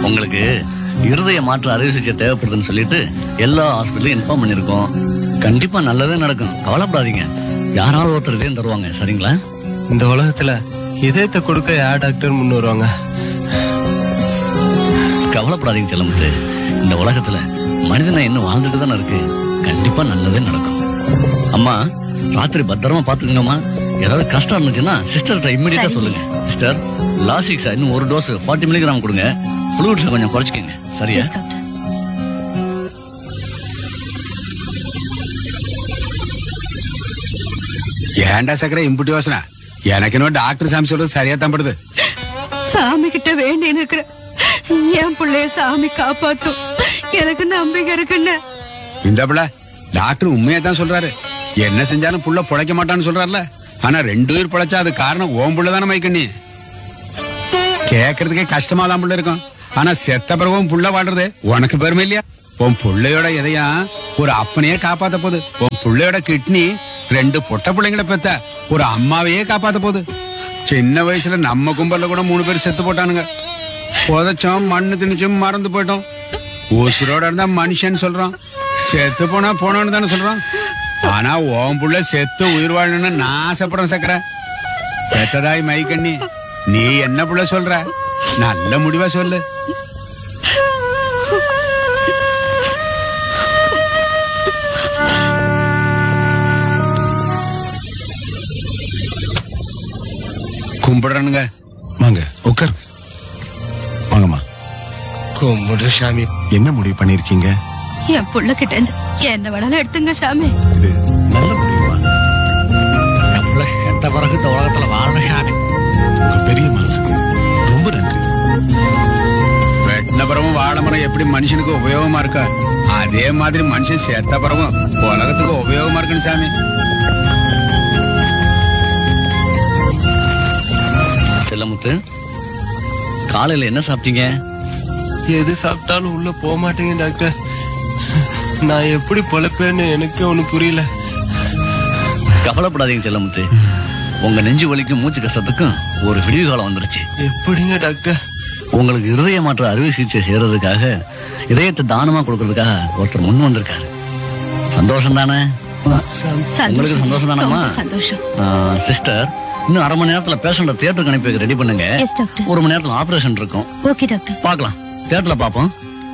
உங்களுக்கு இருதய மாற்று அறுவை சிகிச்சை தேவைப்படுதுன்னு சொல்லிட்டு எல்லா ஹாஸ்பிட்டலையும் இன்ஃபார்ம் பண்ணிருக்கோம் கண்டிப்பா நல்லதே நடக்கும் கவலைப்படாதீங்க யாராவது ஒருத்தர் இதயம் தருவாங்க சரிங்களா இந்த உலகத்துல இதயத்தை கொடுக்க யார் டாக்டர் முன் வருவாங்க கவலைப்படாதீங்க செல்லமுத்து இந்த உலகத்துல மனிதனை இன்னும் வாழ்ந்துட்டு தானே இருக்கு கண்டிப்பா நல்லதே நடக்கும் அம்மா ராத்திரி பத்திரமா பாத்துக்கங்கம்மா ஏதாவது கஷ்டம் இருந்துச்சுன்னா சிஸ்டர்கிட்ட இம்மிடியா சொல்லுங்க சிஸ்டர் லாசிக்ஸா இன்னும் ஒரு டோஸ் ஃபார்ட்டி மில்லிகிராம் கொடுங்க ஃப்ளூட்ஸை கொஞ்சம் குறைச்சிக்கங்க சரியா எஸ் டாக்டர் ஏன்டா சக்கரை இம்புட்டி யோசனை எனக்கு இன்னும் டாக்டர் சாமி சொல்றது சரியா தான் படுது சாமி கிட்ட வேண்டி நிக்கிற என் பிள்ளைய சாமி காப்பாத்தும் எனக்கு நம்பிக்கை இருக்குன்னு இந்த பிள்ளை டாக்டர் உண்மையா தான் சொல்றாரு என்ன செஞ்சாலும் புள்ள பொழைக்க மாட்டான்னு சொல்றாருல ஆனா ரெண்டு பேர் பொழைச்சா அது காரணம் ஓம் புள்ள தானே மைக்கண்ணி கேக்குறதுக்கே கஷ்டமா தான் புள்ள இருக்கும் ஆனா செத்த பிறகும் புள்ள வாழ்றது உனக்கு பெருமை இல்லையா உன் புள்ளையோட எதையா ஒரு அப்பனையே காப்பாத்த போகுது உன் புள்ளையோட கிட்னி ரெண்டு பொட்ட பிள்ளைங்களை பெத்த ஒரு அம்மாவையே காப்பாத்த போகுது சின்ன வயசுல நம்ம கும்பல்ல கூட மூணு பேர் செத்து போட்டானுங்க புதைச்சோம் மண்ணு திணிச்சும் மறந்து போயிட்டோம் உசுரோட இருந்தா மனுஷன் சொல்றோம் செத்து போனா போனோன்னு தானே சொல்றோம் ஆனா ஓம் புள்ள செத்து உயிர் வாழணும்னு நான் ஆசைப்படுறேன் சக்கரை பெத்ததாய் மைக்கண்ணி நீ என்ன புள்ள சொல்ற நல்ல முடிவா சொல்லு கும்பிடுறனுங்க வாங்க உட்கார் வாங்கம்மா கும்பிடு சாமி என்ன முடிவு பண்ணிருக்கீங்க என் புள்ள கிட்ட இருந்து என்ன வேணாலும் எடுத்துங்க சாமி இது நல்ல முடிவுமா எந்த பிறகு இந்த உலகத்துல வாழணும் சாமி உங்க பெரிய மனசுக்கு ரொம்ப நன்றி வெட்டின பிறவும் வாழை மரம் எப்படி மனுஷனுக்கு உபயோகமா இருக்கா அதே மாதிரி மனுஷன் செத்த பிறவும் உலகத்துக்கு உபயோகமா இருக்குன்னு சாமி செல்லமுத்து காலையில என்ன சாப்பிட்டீங்க எது சாப்பிட்டாலும் உள்ள போக மாட்டேங்க டாக்டர் நான் எப்படி பொழைப்பேன்னு எனக்கு ஒண்ணு புரியல கவலைப்படாதீங்க செல்லமுத்து உங்க நெஞ்சு வலிக்கும் மூச்சு கஷ்டத்துக்கும் ஒரு விடிவு காலம் வந்துருச்சு எப்படிங்க டாக்டர் உங்களுக்கு இருதய மாற்ற அறுவை சிகிச்சை செய்யறதுக்காக இதயத்தை தானமா கொடுக்கறதுக்காக ஒருத்தர் முன் வந்திருக்காரு சந்தோஷம் தானே உங்களுக்கு சந்தோஷம் தானம்மா ரொம்ப சந்தோஷம் சிஸ்டர் இன்னும் அரை மணி நேரத்துல பேஷண்ட தியேட்டருக்கு அனுப்பி வைக்க ரெடி பண்ணுங்க எஸ் டாக்டர் ஒரு மணி நேரத்துல ஆபரேஷன் இருக்கும் ஓகே டாக்டர் பார்க்கலாம் தியேட்டர்ல பாப்போம்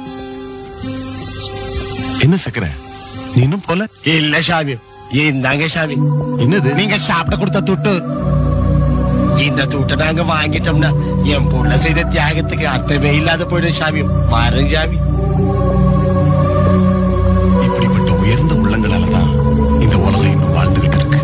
என்ன சக்கரை நீ இன்னும் போல இல்ல சாமி இந்தாங்க சாமி என்னது நீங்க சாப்பிட கொடுத்த துட்டு இந்த துட்டை நாங்க வாங்கிட்டோம்னா என் புள்ள செய்த தியாகத்துக்கு அர்த்தமே இல்லாத போயிடும் சாமி பாருங்க சாமி இப்படிப்பட்ட உயர்ந்த உள்ளங்களால தான் இந்த உலகம் இன்னும் வாழ்ந்துகிட்டு இருக்கு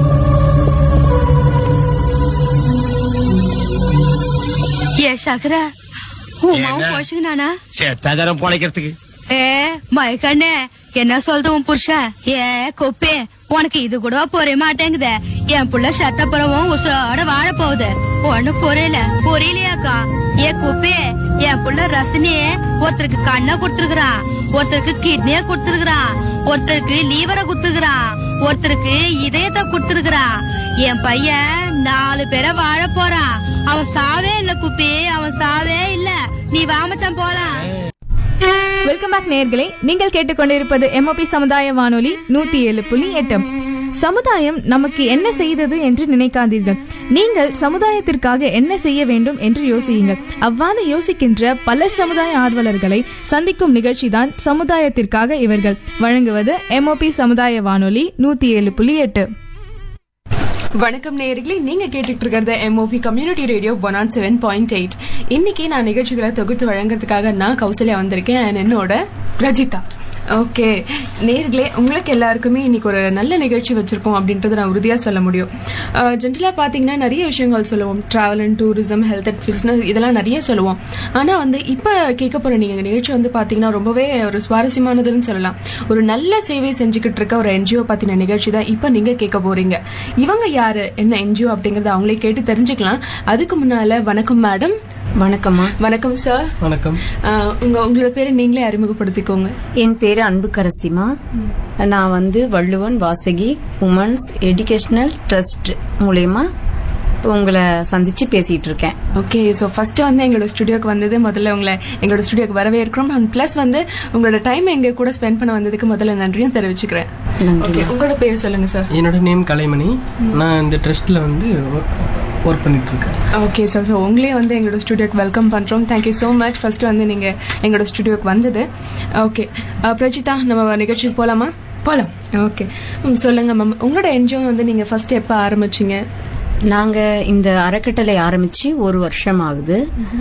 ஏ சகரா உமாவும் என்ன? போஷங்கனானா செத்தாதாரம் பொழைக்கிறதுக்கு ஏ மயக்கண்ணே என்ன சொல்றது உன் புருஷன் ஏ கொப்பே உனக்கு இது கூட புரிய மாட்டேங்குதே என் புள்ள செத்த பிறவும் உசுரோட வாழ போகுது ஒண்ணு புரியல புரியலையாக்கா ஏ குப்பே என் புள்ள ரசனி ஒருத்தருக்கு கண்ணை கொடுத்துருக்கான் ஒருத்தருக்கு கிட்னிய கொடுத்துருக்கான் ஒருத்தருக்கு லீவரை கொடுத்துருக்கான் ஒருத்தருக்கு இதயத்தை கொடுத்துருக்கான் என் பையன் நாலு பேரை வாழ போறான் அவன் சாவே இல்ல குப்பி அவன் சாவே இல்ல நீ வாமச்சான் போலாம் வெல்கம் பேக் நேர்களே நீங்கள் கேட்டுக்கொண்டிருப்பது எம்ஓபி சமுதாய வானொலி நூத்தி ஏழு புள்ளி எட்டு சமுதாயம் நமக்கு என்ன செய்தது என்று நினைக்காதீர்கள் நீங்கள் சமுதாயத்திற்காக என்ன செய்ய வேண்டும் என்று யோசியுங்கள் அவ்வாறு யோசிக்கின்ற பல சமுதாய ஆர்வலர்களை சந்திக்கும் நிகழ்ச்சிதான் சமுதாயத்திற்காக இவர்கள் வழங்குவது எம்ஓபி சமுதாய வானொலி நூத்தி ஏழு புள்ளி எட்டு வணக்கம் நேயர்களே நீங்க கேட்டுட்டு இருக்கிறது MOP community radio one o seven point eight இன்னைக்கு நான் நிகழ்ச்சிகளை தொகுத்து வழங்குறதுக்காக நான் கௌசல்யா வந்திருக்கேன் and என்னோட ரஜிதா ஓகே நேர்களே உங்களுக்கு எல்லாருக்குமே இன்னைக்கு ஒரு நல்ல நிகழ்ச்சி வச்சிருக்கோம் அப்படின்றத நான் உறுதியா சொல்ல முடியும் ஜென்ரலா பாத்தீங்கன்னா நிறைய விஷயங்கள் சொல்லுவோம் travel and tourism health and business இதெல்லாம் நிறைய சொல்லுவோம் ஆனா வந்து இப்ப கேட்க போற நீங்க நிகழ்ச்சி வந்து பாத்தீங்கன்னா ரொம்பவே ஒரு சுவாரஸ்யமானதுன்னு சொல்லலாம் ஒரு நல்ல சேவை செஞ்சுக்கிட்டு இருக்க ஒரு என்ஜிஓ பத்தின நிகழ்ச்சி தான் இப்ப நீங்க கேட்க போறீங்க இவங்க யாரு என்ன என்ஜிஓ அப்படிங்கறத அவங்களே கேட்டு தெரிஞ்சுக்கலாம் அதுக்கு முன்னால வணக்கம் மேடம் வணக்கம்மா வணக்கம் சார் வணக்கம் உங்க உங்களோட பேரை நீங்களே அறிமுகப்படுத்திக்கோங்க என் பேரு அன்புக்கரசிமா நான் வந்து Valluvan Vasaki women's educational trust மூலயமா உங்களை சந்திச்சு பேசிட்டு இருக்கேன் ஓகே ஸோ ஃபர்ஸ்ட் வந்து எங்களோட ஸ்டுடியோக்கு வந்தது முதல்ல உங்களை எங்களோட ஸ்டுடியோக்கு வரவேற்கிறோம் அண்ட் ப்ளஸ் வந்து உங்களோட டைம் எங்க கூட ஸ்பெண்ட் பண்ண வந்ததுக்கு முதல்ல நன்றியும் தெரிவிச்சுக்கிறேன் ஓகே உங்களோட பேர் சொல்லுங்க சார் என்னோட நேம் கலைமணி நான் இந்த ட்ரஸ்ட்ல வந்து ஒர்க் பண்ணிட்டு இருக்கேன் ஓகே சார் ஸோ உங்களே வந்து எங்களோட ஸ்டுடியோக்கு வெல்கம் பண்ணுறோம் தேங்க்யூ ஸோ மச் ஃபர்ஸ்ட் வந்து நீங்கள் எங்களோட ஸ்டுடியோக்கு வந்தது ஓகே பிரஜிதா நம்ம நிகழ்ச்சிக்கு போகலாமா போகலாம் ஓகே சொல்லுங்க மேம் உங்களோட என்ஜிஓ வந்து நீங்கள் ஃபர்ஸ்ட் எப்போ ஆரம்பிச்சீங்க நாங்க இந்த அறக்கட்டளை ஆரம்பிச்சு ஒரு வருஷம் ஆகுது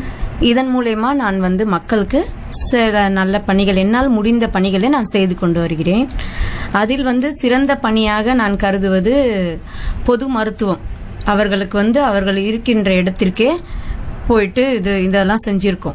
இதன் மூலயமா நான் வந்து மக்களுக்கு சில நல்ல பணிகள் என்னால் முடிந்த பணிகளை நான் செய்து கொண்டு வருகிறேன் அதில் வந்து சிறந்த பணியாக நான் கருதுவது பொது மருத்துவம் அவர்களுக்கு வந்து அவர்கள் இருக்கின்ற இடத்திற்கே போயிட்டு இது இதெல்லாம் செஞ்சிருக்கோம்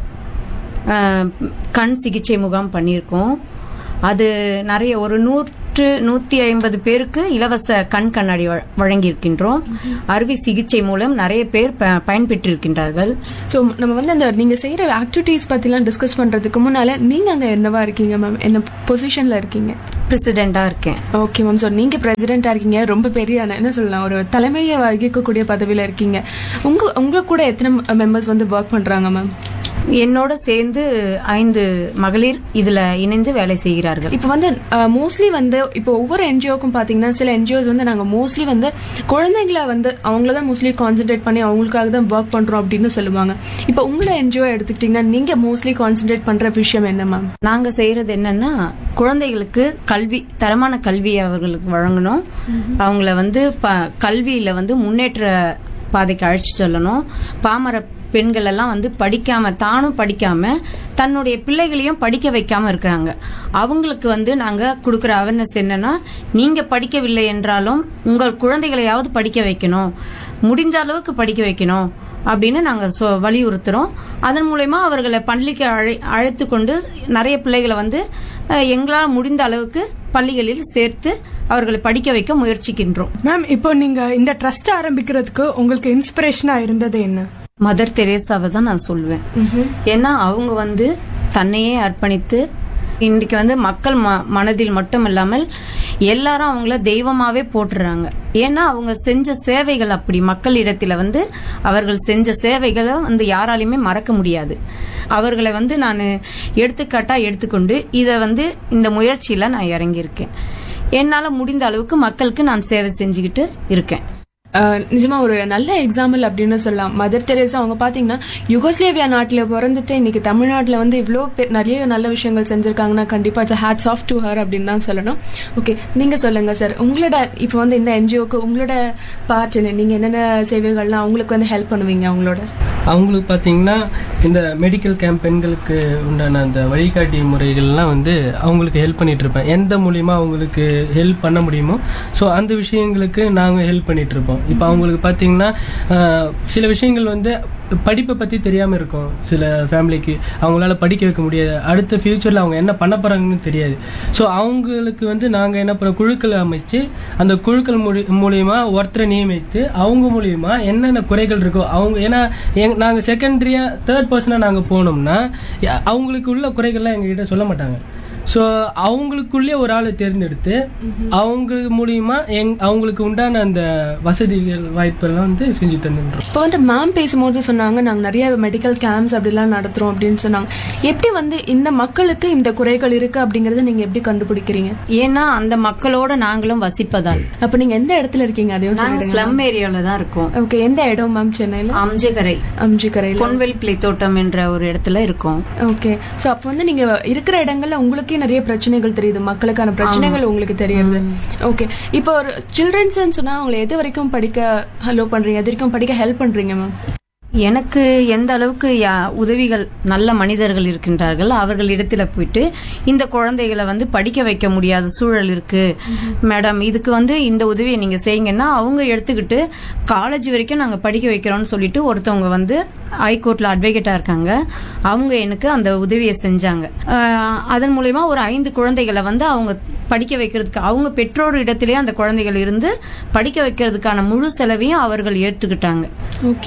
அஹ், கண் சிகிச்சை முகாம் பண்ணியிருக்கோம் அது நிறைய ஒரு நூற்று நூத்தி ஐம்பது பேருக்கு இலவச கண் கண்ணாடி வழ- வழங்கியிருக்கின்றோம் அறுவை சிகிச்சை மூலம் நிறைய பேர் ப- பயன்பெற்றிருக்கின்றார்கள் ஸோ நம்ம வந்து அந்த நீங்கள் செய்கிற ஆக்டிவிட்டீஸ் பற்றிலாம் டிஸ்கஸ் பண்ணுறதுக்கு முன்னால் நீங்கள் அங்கே என்னவா இருக்கீங்க மேம் என்ன பொசிஷனில் இருக்கீங்க பிரசிடெண்டா இருக்கேன் ஓகே மேம் ஸோ நீங்கள் பிரசிடெண்ட்டாக இருக்கீங்க ரொம்ப பெரிய என்ன சொல்லலாம் ஒரு தலைமையை வகிக்கக்கூடிய பதவியில் இருக்கீங்க உங்கள் உங்க கூட எத்தனை மெம்பர்ஸ் வந்து ஒர்க் பண்ணுறாங்க மேம் என்னோட சேர்ந்து ஐந்து மகளிர் இதுல இணைந்து வேலை செய்கிறார்கள் இப்போ வந்து மோஸ்ட்லி வந்து இப்போ ஒவ்வொரு என்ஜிஓக்கும் பார்த்தீங்கன்னா சில என்ஜிஓஸ் வந்து நாங்கள் மோஸ்ட்லி வந்து குழந்தைங்களை வந்து அவங்கள தான் மோஸ்ட்லி கான்சென்ட்ரேட் பண்ணி அவங்களுக்காக தான் ஒர்க் பண்ணுறோம் அப்படின்னு சொல்லுவாங்க இப்போ உங்களை என்ஜிஓ எடுத்துக்கிட்டிங்கன்னா நீங்கள் மோஸ்ட்லி கான்சென்ட்ரேட் பண்ணுற விஷயம் என்ன மேம் நாங்க செய்யறது என்னன்னா குழந்தைகளுக்கு கல்வி தரமான கல்வி அவர்களுக்கு வழங்கணும் அவங்கள வந்து ப- கல்வியில வந்து முன்னேற்ற பாதைக்கு அழைச்சு செல்லணும் பாமர பெண்கள் எல்லாம் வந்து படிக்காம தானும் படிக்காம தன்னுடைய பிள்ளைகளையும் படிக்க வைக்காம இருக்கிறாங்க அவங்களுக்கு வந்து நாங்க கொடுக்கிற அவேர்னஸ் என்னன்னா நீங்க படிக்கவில்லை என்றாலும் உங்கள் குழந்தைகளையாவது படிக்க வைக்கணும் முடிஞ்ச அளவுக்கு படிக்க வைக்கணும் அப்படின்னு நாங்க சொ- வலியுறுத்துறோம் அதன் மூலயமா அவர்களை பள்ளிக்கு அழை அழைத்து கொண்டு நிறைய பிள்ளைகளை வந்து அஹ், எங்களால் முடிந்த அளவுக்கு பள்ளிகளில் சேர்த்து அவர்களை படிக்க வைக்க முயற்சிக்கின்றோம் மேம் இப்போ நீங்க இந்த ட்ரஸ்ட் ஆரம்பிக்கிறதுக்கு உங்களுக்கு இன்ஸ்பிரேஷனா இருந்தது என்ன மதர் தெரேசாவை தான் நான் சொல்லுவேன் ஏன்னா அவங்க வந்து தன்னையே அர்ப்பணித்து இன்றைக்கு வந்து மக்கள் ம- மனதில் மட்டும் இல்லாமல் எல்லாரும் அவங்கள தெய்வமாவே போட்டுறாங்க ஏன்னா அவங்க செஞ்ச சேவைகள் அப்படி மக்களிடத்துல வந்து அவர்கள் செஞ்ச சேவைகளை வந்து யாராலையுமே மறக்க முடியாது அவர்களை வந்து நான் எடுத்துக்காட்டா எடுத்துக்கொண்டு இதை வந்து இந்த முயற்சியில நான் இறங்கியிருக்கேன் என்னால முடிந்த அளவுக்கு மக்களுக்கு நான் சேவை செஞ்சுக்கிட்டு இருக்கேன் அஹ், நிஜமா ஒரு நல்ல எக்ஸாம்பிள் அப்படின்னு சொல்லலாம் மதர் தெரேசா அவங்க பாத்தீங்கன்னா யுகோஸ்லேவியா நாட்டுல பிறந்துட்டு இன்னைக்கு தமிழ்நாட்டுல வந்து இவ்வளோ பே- நிறைய நல்ல விஷயங்கள் செஞ்சிருக்காங்கன்னா கண்டிப்பா ஹேட்ஸ் ஆஃப் டு ஹர் அப்படின்னு தான் சொல்லணும் ஓகே நீங்க சொல்லுங்க சார் உங்களோட இப்போ வந்து இந்த என்ஜிஓக்கு உங்களோட பார்ட் என்ன நீங்க என்னென்ன சேவைகள்லாம் அவங்களுக்கு வந்து ஹெல்ப் பண்ணுவீங்க அவங்களோட அவங்களுக்கு பார்த்தீங்கன்னா இந்த மெடிக்கல் கேம்ப் பெண்களுக்கு உண்டான அந்த வழிகாட்டி முறைகள்லாம் வந்து அவங்களுக்கு ஹெல்ப் பண்ணிட்டு இருப்பேன் எந்த மூலியமா அவங்களுக்கு ஹெல்ப் பண்ண முடியுமோ ஸோ அந்த விஷயங்களுக்கு நாங்கள் ஹெல்ப் பண்ணிட்டு இருப்போம் இப்போ அவங்களுக்கு பார்த்தீங்கன்னா ஆஹ், சில விஷயங்கள் வந்து படிப்பை பற்றி தெரியாமல் இருக்கும் சில ஃபேமிலிக்கு அவங்களால படிக்க வைக்க முடியாது அடுத்த ஃபியூச்சரில் அவங்க என்ன பண்ண போகிறாங்கன்னு தெரியாது ஸோ அவங்களுக்கு வந்து நாங்கள் என்ன பண்ண குழுக்களை அமைச்சு அந்த குழுக்கள் மூலி- மூலியமா ஒருத்தரை நியமித்து அவங்க மூலியமா என்னென்ன குறைகள் இருக்கோ அவங்க ஏன்னா எங்க- நாங்க செகண்டரியா தேர்ட் பர்சனா நாங்க போனோம்னா ய- அவங்களுக்கு உள்ள குறைகள்லாம் எங்ககிட்ட சொல்ல மாட்டாங்க ஸோ அவங்களுக்குள்ளே ஒரு ஆளை தேர்ந்தெடுத்து அவங்க மூலியமா எங் அவங்களுக்கு உண்டான அந்த வசதிகள் வாய்ப்பெல்லாம் வந்து செஞ்சு தந்துன்றோம் இப்போ வந்து மேம் பேசும்போது சொன்னாங்க நாங்க நிறைய மெடிக்கல் கேம்ப்ஸ் அப்படிலாம் நடத்துறோம் அப்படின்னு சொன்னாங்க எப்படி வந்து இந்த மக்களுக்கு இந்த குறைகள் இருக்கு அப்படிங்கறத நீங்க எப்படி கண்டுபிடிக்கிறீங்க ஏன்னா அந்த மக்களோட நாங்களும் வசிப்பதால் அப்ப நீங்க எந்த இடத்துல இருக்கீங்க அதையும் நாங்க சொல்லிடுங்க ஸ்லம் ஏரியால தான் இருக்கோம் ஓகே எந்த இடம் மேம் சென்னையில அம்ஜகரை அம்ஜிக்கரையில பொன்வெல் பிள்ளை தோட்டம் என்ற ஒரு இடத்துல இருக்கோம் ஓகே சோ அப்ப வந்து நீங்க இருக்கிற இடங்கள்ல உங்களுக்கே நிறைய பிரச்சனைகள் தெரியுது மக்களுக்கான பிரச்சனைகள் உங்களுக்கு தெரியுது ஓகே இப்போ ஒரு சில்ட்ரன்ஸ் சொன்னா அவங்களை எது வரைக்கும் படிக்க ஹலோ பண்றீங்க எது வரைக்கும் படிக்க ஹெல்ப் பண்றீங்க மேம் எனக்கு எந்த அளவுக்கு யா- உதவிகள் நல்ல மனிதர்கள் இருக்கின்றார்கள் அவர்களிடத்துல போயிட்டு இந்த குழந்தைகளை வந்து படிக்க வைக்க முடியாத சூழல் இருக்கு மேடம் இதுக்கு வந்து இந்த உதவியை நீங்க செய்யுங்கன்னா அவங்க எடுத்துக்கிட்டு காலேஜ் வரைக்கும் நாங்க படிக்க வைக்கிறோம்னு சொல்லிட்டு ஒருத்தவங்க வந்து ஹைகோர்ட்ல அட்வொகேட்டா இருக்காங்க அவங்க எனக்கு அந்த உதவியை செஞ்சாங்க ஆஹ், அதன் மூலயமா ஒரு ஐந்து குழந்தைகளை வந்து அவங்க படிக்க வைக்கிறதுக்கு அவங்க பெற்றோர் இடத்திலே அந்த குழந்தைகள் இருந்து படிக்க வைக்கிறதுக்கான முழு செலவையும் அவர்கள் ஏற்றுக்கிட்டாங்க ஓகே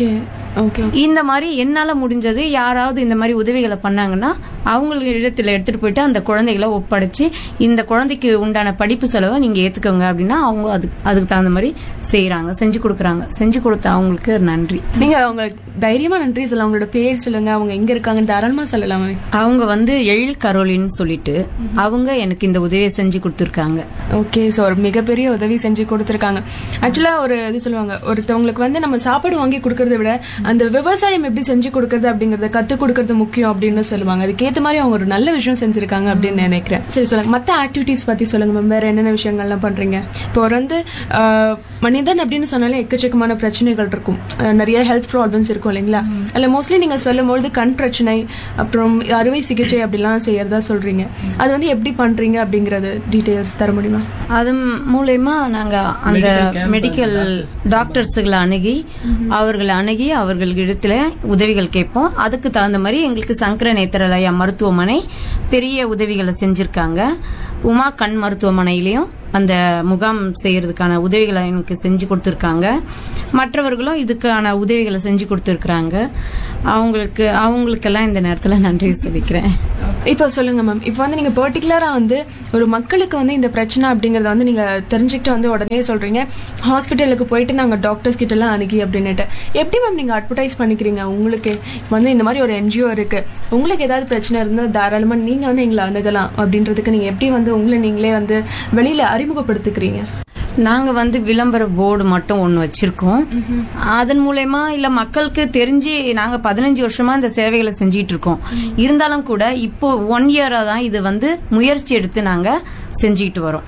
ஓகே இந்த மாதிரி என்னால முடிஞ்சது யாராவது இந்த மாதிரி உதவிகளை பண்ணாங்கன்னா அவங்களுக்கு இடத்துல எடுத்துட்டு போயிட்டு அந்த குழந்தைகளை ஒப்படைச்சு இந்த குழந்தைக்கு உண்டான படிப்பு செலவை நீங்க ஏத்துக்கோங்க அப்படின்னா அவங்க அதுக்கு அதுக்கு தகுந்த மாதிரி செய்யறாங்க செஞ்சு கொடுக்குறாங்க செஞ்சு கொடுத்த அவங்களுக்கு நன்றி நீங்க அவங்களுக்கு தைரியமா நன்றி சொல்ல அவங்களோட பேர் சொல்லுங்க அவங்க எங்க இருக்காங்க தாராளமா சொல்லலாமே அவங்க வந்து எழில் கரோலின்னு சொல்லிட்டு அவங்க எனக்கு இந்த உதவியை செஞ்சு கொடுத்துருக்காங்க ஓகே ஸோ ஒரு மிகப்பெரிய உதவி செஞ்சு கொடுத்துருக்காங்க ஆக்சுவலா ஒரு இது சொல்லுவாங்க ஒருத்தவங்களுக்கு வந்து நம்ம சாப்பாடு வாங்கி கொடுக்கறத விட அந்த விவசாயம் எப்படி செஞ்சு கொடுக்கறது அப்படிங்கறத கத்து கொடுக்கறது முக்கியம் அப்படின்னு சொல்லுவாங்க அதுக்கேத்த மாதிரி அவங்க ஒரு நல்ல விஷயம் செஞ்சிருக்காங்க அப்படின்னு நினைக்கிறேன் சரி சொல்லுங்க மத்த ஆக்டிவிட்டிஸ் பத்தி சொல்லுங்க மேம் வேற என்னென்ன விஷயங்கள்லாம் பண்றீங்க இப்போ ஒரு வந்து ஆஹ், மனிதன் அப்படின்னு சொன்னாலே எக்கச்சக்கமான பிரச்சனைகள் இருக்கும் ஆஹ், நிறைய ஹெல்த் ப்ராப்ளம்ஸ் இருக்கும் இல்லைங்களா அதுல மோஸ்ட்லி நீங்க சொல்லும்போது கண் பிரச்சனை அப்புறம் அறுவை சிகிச்சை அப்படிலாம் செய்யறதா சொல்றீங்க அது வந்து எப்படி பண்றீங்க அப்படிங்கறது டீடைல்ஸ் தர முடியுமா அது மூலயமா நாங்க அந்த Medical camp மெடிக்கல் டாக்டர்ஸுகளை அணுகி அவர்களை அணுகி அவர்களிடத்துல உதவிகள் கேட்போம் அதுக்கு தகுந்த மாதிரி எங்களுக்கு சங்கர நேத்திரலயா மருத்துவமனை பெரிய உதவிகளை செஞ்சிருக்காங்க உமா கண் மருத்துவமனையிலயும் அந்த முகாம் செய்யறதுக்கான உதவிகளை எனக்கு செஞ்சு கொடுத்துருக்காங்க மற்றவர்களும் இதுக்கான உதவிகளை செஞ்சு கொடுத்துருக்காங்க அவங்களுக்கு அவங்களுக்கெல்லாம் இந்த நேரத்துல நன்றி சொல்லிக்கிறேன் இப்போ சொல்லுங்க மேம் இப்போ வந்து நீங்க பர்டிகுலரா வந்து ஒரு மக்களுக்கு வந்து இந்த பிரச்சனை அப்படிங்கறத வந்து நீங்க தெரிஞ்சுக்கிட்டு வந்து உடனே சொல்றீங்க ஹாஸ்பிட்டலுக்கு போயிட்டு நாங்க டாக்டர்ஸ் கிட்ட எல்லாம் அணுகி அப்படின்னுட்டு எப்படி மேம் நீங்க அட்வர்டைஸ் பண்ணிக்கிறீங்க உங்களுக்கு இப்போ வந்து இந்த மாதிரி ஒரு என்ஜிஓ இருக்கு உங்களுக்கு ஏதாவது பிரச்சனை இருந்தா தாராளமா நீங்க வந்து எங்களை அணுகலாம் அப்படின்றதுக்கு நீங்க எப்படி வந்து உங்களை நீங்களே வந்து வெளியில அறிமுகப்படுத்திக்கிறீங்க நாங்க வந்து விளம்பர போர்டு மட்டும் ஒன்னு வச்சிருக்கோம் அதன் மூலயமா இல்ல மக்களுக்கு தெரிஞ்சு நாங்க பதினஞ்சு வருஷமா இந்த சேவைகளை செஞ்சிட்டு இருக்கோம் இருந்தாலும் கூட இப்போ ஒன் இயரா தான் இது வந்து முயற்சி எடுத்து நாங்க செஞ்சுக்கிட்டு வரோம்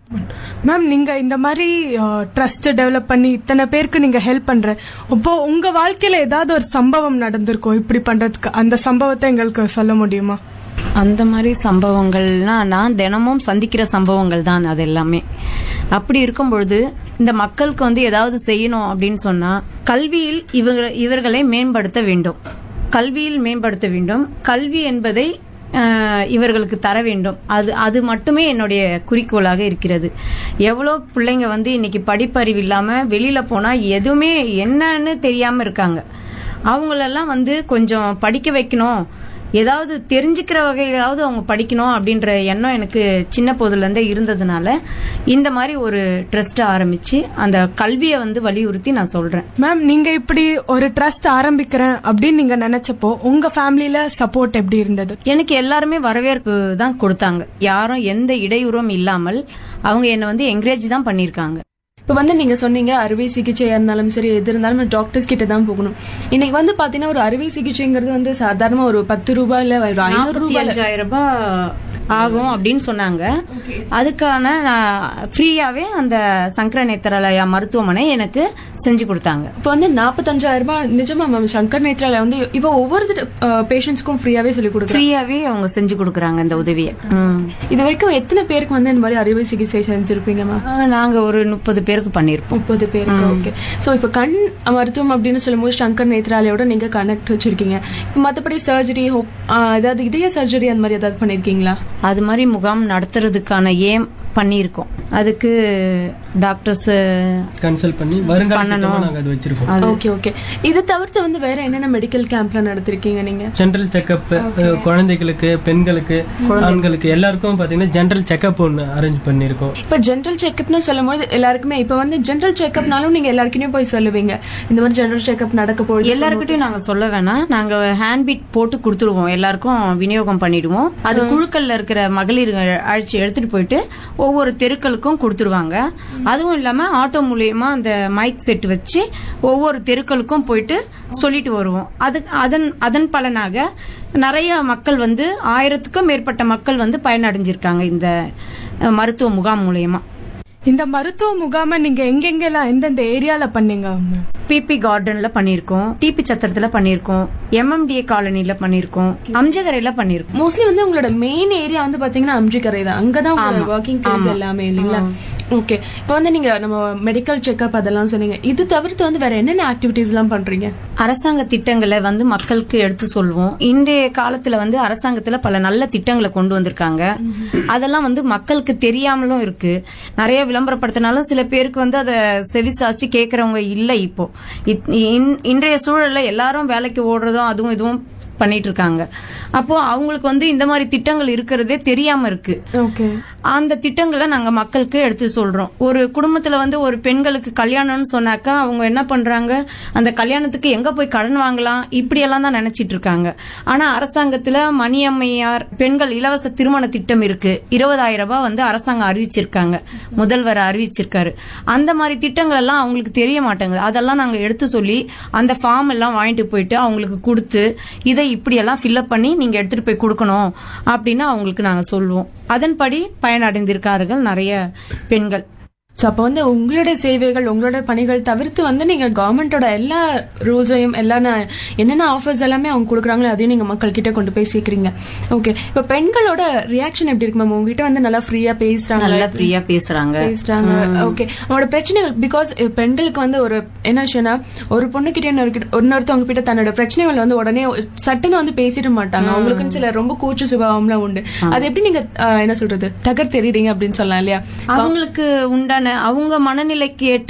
மேம் நீங்க இந்த மாதிரி ட்ரஸ்ட் டெவலப் பண்ணி இத்தனை பேருக்கு நீங்க ஹெல்ப் பண்ற அப்போ உங்க வாழ்க்கையில ஏதாவது ஒரு சம்பவம் நடந்திருக்கும் இப்படி பண்றதுக்கு அந்த சம்பவத்தை எங்களுக்கு சொல்ல முடியுமா அந்த மாதிரி சம்பவங்கள்னா நான் தினமும் சந்திக்கிற சம்பவங்கள் தான் அது எல்லாமே அப்படி இருக்கும் பொழுது இந்த மக்களுக்கு வந்து ஏதாவது செய்யணும் அப்படின்னு சொன்னா கல்வியில் இவங்க இவர்களை மேம்படுத்த வேண்டும் கல்வியில் மேம்படுத்த வேண்டும் கல்வி என்பதை அஹ், இவர்களுக்கு தர வேண்டும் அது அது மட்டுமே என்னுடைய குறிக்கோளாக இருக்கிறது எவ்வளோ பிள்ளைங்க வந்து இன்னைக்கு படிப்பறிவு இல்லாம வெளியில போனா எதுவுமே என்னன்னு தெரியாம இருக்காங்க அவங்களெல்லாம் வந்து கொஞ்சம் படிக்க வைக்கணும் ஏதாவது தெரிஞ்சுக்கிற வகையிலாவது அவங்க படிக்கணும் அப்படின்ற எண்ணம் எனக்கு சின்ன போதுல இருந்தே இருந்ததுனால இந்த மாதிரி ஒரு ட்ரஸ்ட் ஆரம்பிச்சு அந்த கல்வியை வந்து வலியுறுத்தி நான் சொல்றேன் மேம் நீங்க இப்படி ஒரு ட்ரஸ்ட் ஆரம்பிக்கிறேன் அப்படின்னு நீங்க நினைச்சப்போ உங்க ஃபேமிலில சப்போர்ட் எப்படி இருந்தது எனக்கு எல்லாருமே வரவேற்பு தான் கொடுத்தாங்க யாரும் எந்த இடையூறும் இல்லாமல் அவங்க என்னை வந்து என்கரேஜ் தான் பண்ணியிருக்காங்க இப்போ வந்து நீங்க சொன்னீங்க அறுவை சிகிச்சையா இருந்தாலும் சரி எது இருந்தாலும் டாக்டர்ஸ் கிட்ட தான் போகணும் இன்னைக்கு வந்து பாத்தீங்கன்னா ஒரு அறுவை சிகிச்சைங்கிறது வந்து சாதாரண ஒரு பத்து ரூபாய் இல்ல ஒரு ஐநூறு நாற்பத்தி ரூபாய் அஞ்சாயிரம் ரூபாய் ஆகும் அப்படின்னு சொன்னாங்க அதுக்கான ஃப்ரீயாவே அந்த சங்கர நேத்திராலயா மருத்துவமனை எனக்கு செஞ்சு கொடுத்தாங்க இப்போ வந்து நாற்பத்தஞ்சாயிரம் ரூபாய் நிஜமா மேம் சங்கர் நேத்ரால வந்து இப்போ ஒவ்வொரு பேஷண்ட்ஸ்க்கும் ஃப்ரீயாவே சொல்லி கொடுக்குறேன் ஃப்ரீயாவே அவங்க செஞ்சு கொடுக்கறாங்க இந்த உதவியை ம். இது வரைக்கும் எத்தனை பேருக்கு வந்து இந்த மாதிரி அறுவை சிகிச்சை செஞ்சிருப்பீங்க மேம் ஆ, நாங்க ஒரு முப்பது பேருக்கு பண்ணிருப்போம் முப்பது பேருக்கு ஓகே சோ இப்போ கண் மருத்துவம் அப்படின்னு சொல்லும்போது சங்கர் நேத்ராலயோட நீங்க கனெக்ட் வச்சிருக்கீங்க இப்போ மத்தபடி சர்ஜரி ஏதாவது இதய சர்ஜரி அந்த மாதிரி ஏதாவது பண்ணிருக்கீங்களா அது மாதிரி முகாம் நடத்துறதுக்கான ஏம் பண்ணியிருக்கோம் அதுக்கு டாக்டர்ஸ் கன்சல்ட் பண்ணி வருங்கால பண்ணணும். திட்டமா நாங்க அது வச்சிருக்கோம் ஓகே ஓகே இது தவிர்த்து வந்து வேற என்னென்ன மெடிக்கல் கேம்ப்ல நடத்திருக்கீங்க நீங்க ஜென்ரல் செக்அப் குழந்தைகளுக்கு பெண்களுக்கு ஆண்களுக்கு எல்லாருக்கும் பாத்தீங்கன்னா ஜென்ரல் செக்அப் ஒன்னு அரேஞ்ச் பண்ணிருக்கோம் இப்ப ஜென்ரல் செக்அப்னு சொல்லும்போது எல்லாருக்குமே இப்ப வந்து ஜென்ரல் செக்அப்னாலும் நீங்க எல்லாருக்குமே போய் சொல்லுவீங்க இந்த மாதிரி ஜென்ரல் செக்அப் நடக்க போகுது எல்லாருக்கிட்டையும் நாங்க சொல்ல வேணாம் நாங்க ஹேண்ட் பீட் போட்டு கொடுத்துருவோம் எல்லாருக்கும் விநியோகம் பண்ணிடுவோம் அது குழுக்கள்ல இருக்கிற மகளிர் அழைச்சி எடுத்துட்டு போயிட்டு ஒவ்வொரு தெருக்களுக்கும் கொடுத்துருவாங்க அதுவும் இல்லாம ஆட்டோ மூலியமா அந்த மைக் செட் வச்சு ஒவ்வொரு தெருக்களுக்கும் போயிட்டு சொல்லிட்டு வருவோம் அது அதன் அதன் பலனாக நிறைய மக்கள் வந்து ஆயிரத்துக்கும் மேற்பட்ட மக்கள் வந்து பயனடைஞ்சிருக்காங்க இந்த அஹ், மருத்துவ முகாம் மூலியமா இந்த மருத்துவ முகாமை நீங்க எங்கெங்கெல்லாம் எந்தெந்த ஏரியால பண்ணீங்க மேம் பிபி கார்டன்ல பண்ணிருக்கோம் டிபி சத்திரத்துல பண்ணிருக்கோம் எம்எம்டிஏ காலனில பண்ணிருக்கோம் அம்ஜகரையில பண்ணிருக்கோம் மோஸ்ட்லி வந்து உங்களோட மெயின் ஏரியா வந்து பாத்தீங்கன்னா அம்ஜி கரை தான் அங்கதான் உங்களோட ஆமா. ஒர்க்கிங் பிளேஸ் ஆமா. எல்லாமே இல்லைங்களா ஓகே இப்போ வந்து நீங்க நம்ம மெடிக்கல் செக்அப் அதெல்லாம் சொன்னீங்க இது தவிர்த்து வந்து வேற என்னென்ன ஆக்டிவிட்டீஸ் எல்லாம் பண்றீங்க அரசாங்க திட்டங்களை வந்து மக்களுக்கு எடுத்து சொல்வோம் இன்றைய காலத்துல வந்து அரசாங்கத்துல பல நல்ல திட்டங்களை கொண்டு வந்திருக்காங்க அதெல்லாம் வந்து மக்களுக்கு தெரியாமலும் இருக்கு நிறைய விளம்பரப்படுத்தினாலும் சில பேருக்கு வந்து அதை செவிசாச்சு கேக்குறவங்க இல்ல இப்போ இத்- இன்- இன்றைய சூழல்ல எல்லாரும் வேலைக்கு ஓடுறதும் அதுவும் இதுவும் பண்ணிட்டு இருக்காங்க அப்போ அவங்களுக்கு வந்து இந்த மாதிரி திட்டங்கள் இருக்கிறதே தெரியாம இருக்கு ஓகே அந்த திட்டங்களை நாங்க மக்களுக்கு எடுத்து சொல்றோம் ஒரு குடும்பத்துல வந்து ஒரு பெண்களுக்கு கல்யாணம்னு சொன்னாக்கா அவங்க என்ன பண்றாங்க அந்த கல்யாணத்துக்கு எங்க போய் கடன் வாங்கலாம் இப்படி எல்லாம் தான் நினைச்சிட்டு இருக்காங்க ஆனா அரசாங்கத்துல மணியம்மையார் பெண்கள் இலவச திருமண திட்டம் இருக்கு இருபதாயிரம் ரூபாய் வந்து அரசாங்கம் அறிவிச்சிருக்காங்க முதல்வர் அறிவிச்சிருக்காரு அந்த மாதிரி திட்டங்கள் எல்லாம் அவங்களுக்கு தெரிய மாட்டேங்குது அதெல்லாம் நாங்க எடுத்து சொல்லி அந்த ஃபார்ம் எல்லாம் வாங்கிட்டு போயிட்டு அவங்களுக்கு கொடுத்து இதை இப்படி எல்லாம் ஃபில்அப் பண்ணி நீங்க எடுத்துட்டு போய் கொடுக்கணும் அப்படின்னு அவங்களுக்கு நாங்க சொல்லுவோம் அதன்படி பயனடைந்திருக்கார்கள் நிறைய பெண்கள் ஸோ அப்போ வந்து உங்களுடைய சேவைகள் உங்களோட பணிகள் தவிர்த்து வந்து நீங்க கவர்மெண்டோட எல்லா ரூல்ஸையும் எல்லா ந- என்னென்ன ஆஃபர்ஸ் எல்லாமே அவங்க கொடுக்குறாங்களோ அதையும் நீங்க மக்கள் கிட்ட கொண்டு போய் சேர்க்குறீங்க ஓகே இப்போ பெண்களோட ரியாக்ஷன் எப்படி இருக்கு மேம் உங்ககிட்ட வந்து நல்லா ஃப்ரீயா பேசுறாங்க நல்லா ஃப்ரீயா பேசுறாங்க பேசுறாங்க ஓகே அவங்களோட பிரச்சனைகள் பிகாஸ் பெண்களுக்கு வந்து ஒரு என்ன விஷயம்னா ஒரு பொண்ணு கிட்ட இன்னொருத்தவங்க கிட்ட தன்னோட பிரச்சனைகள் வந்து உடனே சட்டுன்னு வந்து பேசிட மாட்டாங்க அவங்களுக்குன்னு சில ரொம்ப கூச்ச சுபாவம்லாம் உண்டு அது எப்படி நீங்க அஹ், என்ன சொல்றது தகர்த்தெறிறீங்க அப்படின்னு சொல்லலாம் இல்லையா அவங்களுக்கு உண்டான அவங்க மனநிலைக்கு ஏற்ற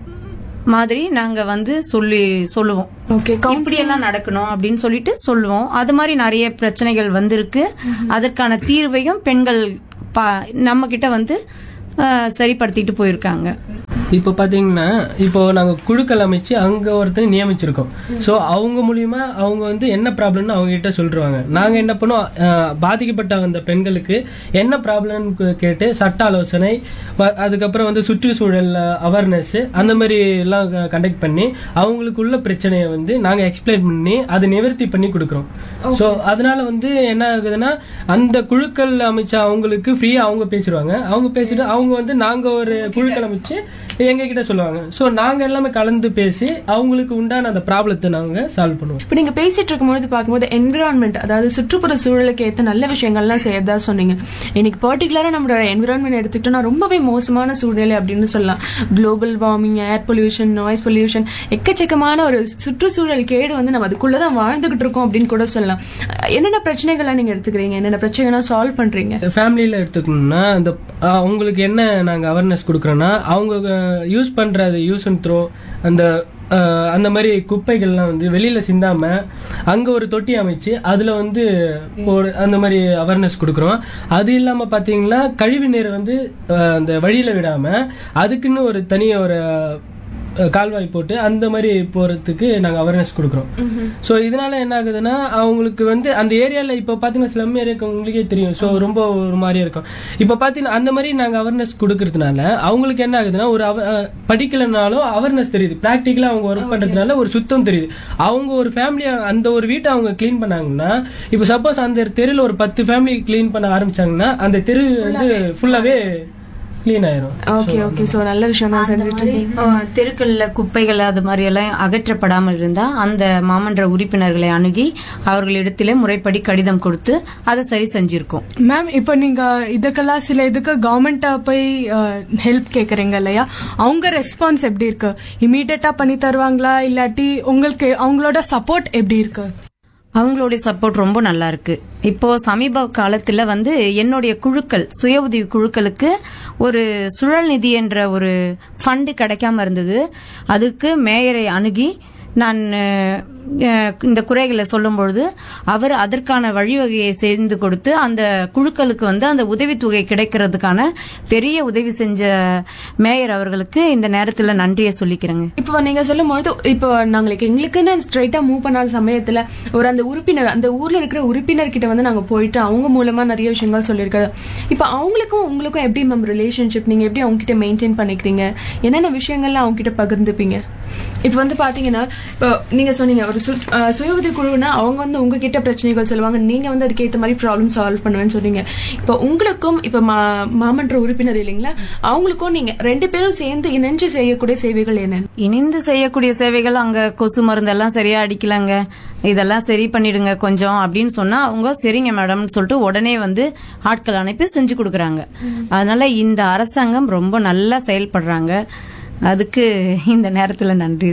மாதிரி நாங்க வந்து சொல்லி சொல்லுவோம் ஓகே இப்படி எல்லாம் நடக்கணும் அப்படின்னு சொல்லிட்டு சொல்லுவோம் அது மாதிரி நிறைய பிரச்சனைகள் வந்திருக்கு அதற்கான தீர்வையும் பெண்கள் பா- நம்ம கிட்ட வந்து அஹ், சரிப்படுத்திட்டு போயிருக்காங்க இப்போ பாத்தீங்கன்னா இப்போ நாங்க குழுக்கள் அமைச்சு அங்க ஒருத்தர் நியமிச்சிருக்கோம் சோ அவங்க மூலியமா அவங்க வந்து என்ன ப்ராப்ளம்னு அவங்க கிட்ட சொல்லிருவாங்க நாங்க என்ன பண்ணுவோம் அஹ், பாதிக்கப்பட்ட அந்த பெண்களுக்கு என்ன ப்ராப்ளம் கேட்டு சட்ட ஆலோசனை வ- அதுக்கப்புறம் வந்து சுற்றுச்சூழல் அவேர்னஸ் அந்த மாதிரி எல்லாம் கண்டக்ட் பண்ணி அவங்களுக்குள்ள பிரச்சனையை வந்து நாங்க எக்ஸ்பிளைன் பண்ணி அதை நிவர்த்தி பண்ணி கொடுக்கறோம் சோ அதனால வந்து என்ன ஆகுதுன்னா அந்த குழுக்கள் அமைச்ச அவங்களுக்கு ஃப்ரீயா அவங்க பேசிடுவாங்க அவங்க பேசிட்டு அவங்க வந்து நாங்க ஒரு குழுக்கள் அமைச்சு எங்க கிட்ட சொல்லுவாங்க சோ நாங்க எல்லாமே கலந்து பேசி அவங்களுக்கு உண்டான அந்த ப்ராப்ளத்தை நாங்க சால்வ் பண்ணுவோம் இப்போ நீங்க பேசிட்டு இருக்கும்போது பார்க்கும்போது என்விரான்மெண்ட் அதாவது சுற்றுப்புற சூழலுக்கு ஏத்த நல்ல விஷயங்கள்லாம் செய்யறதா சொன்னீங்க இன்னைக்கு பர்டிகுலரா நம்மளோட என்விரான்மெண்ட் எடுத்துக்கிட்டோம்னா ரொம்பவே மோசமான சூழ்நிலை அப்படின்னு சொல்லலாம் global warming air pollution noise pollution எக்கச்சக்கமான ஒரு சுற்றுச்சூழல் கேடு வந்து நம்ம அதுக்குள்ளதான் வாழ்ந்துகிட்டு இருக்கோம் அப்படின்னு கூட சொல்லலாம் அஹ் என்னென்ன பிரச்சனைகள்லாம் நீங்க எடுத்துக்கிறீங்க என்னென்ன பிரச்சனைகள்லாம் சால்வ் பண்றீங்க ஃபேமிலியில எடுத்துக்கணும்னா அந்த அஹ், அவங்களுக்கு என்ன நாங்க அவேர்னஸ் கொடுக்கறோம்னா அவங்க யூஸ் பண்ற யூஸ் அண்ட் த்ரோ அந்த அஹ், அந்த மாதிரி குப்பைகள்லாம் வந்து வெளியில சிந்தாம அங்க ஒரு தொட்டி அமைச்சு அதுல வந்து ஒரு அந்த மாதிரி அவேர்னஸ் கொடுக்கறோம் அது இல்லாம பாத்தீங்கன்னா கழிவு நீர் வந்து அஹ், அந்த வழியில விடாம அதுக்குன்னு ஒரு தனி ஒரு அஹ், கால்வாய் போட்டு அந்த மாதிரி போறதுக்கு நாங்க அவேர்னஸ் கொடுக்கறோம் சோ இதனால என்ன ஆகுதுன்னா அவங்களுக்கு வந்து அந்த ஏரியால இப்ப பாத்தீங்கன்னா ஸ்லம் ஏரியாக்கு உங்களுக்கே தெரியும் சோ ரொம்ப ஒரு மாதிரியா இருக்கும் இப்ப பாத்தீங்கன்னா அந்த மாதிரி நாங்க அவேர்னஸ் கொடுக்கறதுனால அவங்களுக்கு என்ன ஆகுதுன்னா ஒரு அவ- அஹ், படிக்கலைனாலும் அவேர்னஸ் தெரியுது பிராக்டிக்கலா அவங்க ஒர்க் பண்றதுனால ஒரு சுத்தம் தெரியுது அவங்க ஒரு ஃபேமிலி அந்த ஒரு வீட்டை அவங்க க்ளீன் பண்ணாங்கன்னா இப்ப சப்போஸ் அந்த தெருல ஒரு பத்து ஃபேமிலி க்ளீன் பண்ண ஆரம்பிச்சாங்கன்னா அந்த தெரு வந்து ஃபுல்லாவே க்ளீன் ஆயிரும் ஓகே ஓகே சோ நல்ல விஷயம் தான் செஞ்சுட்டு இருக்கீங்க அஹ், தெருக்கள்ல குப்பைகள் அது மாதிரி எல்லாம் அகற்றப்படாமல் இருந்தா அந்த மாமன்ற உறுப்பினர்களை அணுகி அவர்களிடத்திலே முறைப்படி கடிதம் கொடுத்து அதை சரி செஞ்சிருக்கோம் மேம் இப்போ நீங்க இதுக்கெல்லாம் சில இதுக்கு கவர்மெண்ட்ட போய் ஹெல்ப் கேக்குறீங்க இல்லையா அவங்க ரெஸ்பான்ஸ் எப்படி இருக்கு இமீடியட்டா பண்ணி தருவாங்களா இல்லாட்டி உங்களுக்கு அவங்களோட சப்போர்ட் எப்படி இருக்கு அவங்களுடைய சப்போர்ட் ரொம்ப நல்லா இருக்கு இப்போ சமீப காலத்துல வந்து என்னுடைய குழுக்கள் சுய உதவி குழுக்களுக்கு ஒரு சுழல் நிதி என்ற ஒரு ஃபண்டு கிடைக்காம இருந்தது அதுக்கு மேயரை அணுகி நான் அஹ், அஹ், இந்த குறைகளை சொல்லும் பொழுது அவர் அதற்கான வழிவகையை செய்து கொடுத்து அந்த குழுக்களுக்கு வந்து அந்த உதவித்தொகை கிடைக்கிறதுக்கான பெரிய உதவி செஞ்ச மேயர் அவர்களுக்கு இந்த நேரத்துல நன்றியை சொல்லிக்கிறேங்க இப்போ நீங்க சொல்லும் பொழுது இப்போ நாங்களுக்கு எங்களுக்குன்னு ஸ்ட்ரைட்டா மூவ் பண்ணாத சமயத்துல ஒரு அந்த உறுப்பினர் அந்த ஊர்ல இருக்கிற உறுப்பினர் கிட்ட வந்து நாங்க போயிட்டு அவங்க மூலமா நிறைய விஷயங்கள் சொல்லியிருக்காரு இப்போ அவங்களுக்கும் உங்களுக்கும் எப்படி மேம் ரிலேஷன்ஷிப் நீங்க எப்படி அவங்க கிட்ட மெயின்டைன் பண்ணிக்கிறீங்க என்னென்ன விஷயங்கள்லாம் அவங்க கிட்ட பகிர்ந்துப்பீங்க இப்போ வந்து பாத்தீங்கன்னா இப்போ நீங்க சொன்னீங்க ஒரு சு- அஹ் சுய உதவி குழுனா அவங்க வந்து உங்ககிட்ட பிரச்சனைகள் சொல்லுவாங்க நீங்க வந்து அதுக்கு ஏத்த மாதிரி ப்ராப்ளம் சால்வ் பண்ணுவேன்னு சொன்னீங்க இப்போ உங்களுக்கும் இப்போ மா- மாமன்ற உறுப்பினர் இல்லைங்களா அவங்களுக்கும் நீங்க ரெண்டு பேரும் சேர்ந்து இணைஞ்சு செய்யக்கூடிய சேவைகள் என்னென்ன இணைந்து செய்யக்கூடிய சேவைகள் அங்க கொசு மருந்தெல்லாம் சரியா அடிக்கலங்க இதெல்லாம் சரி பண்ணிடுங்க கொஞ்சம் அப்படின்னு சொன்னா அவங்க சரிங்க மேடம்னு சொல்லிட்டு உடனே வந்து ஆட்கள் அனுப்பி செஞ்சு கொடுக்கறாங்க அதனால இந்த அரசாங்கம் ரொம்ப நல்லா செயல்படுறாங்க அதுக்கு இந்த நேரத்துல நன்றி சொல்ல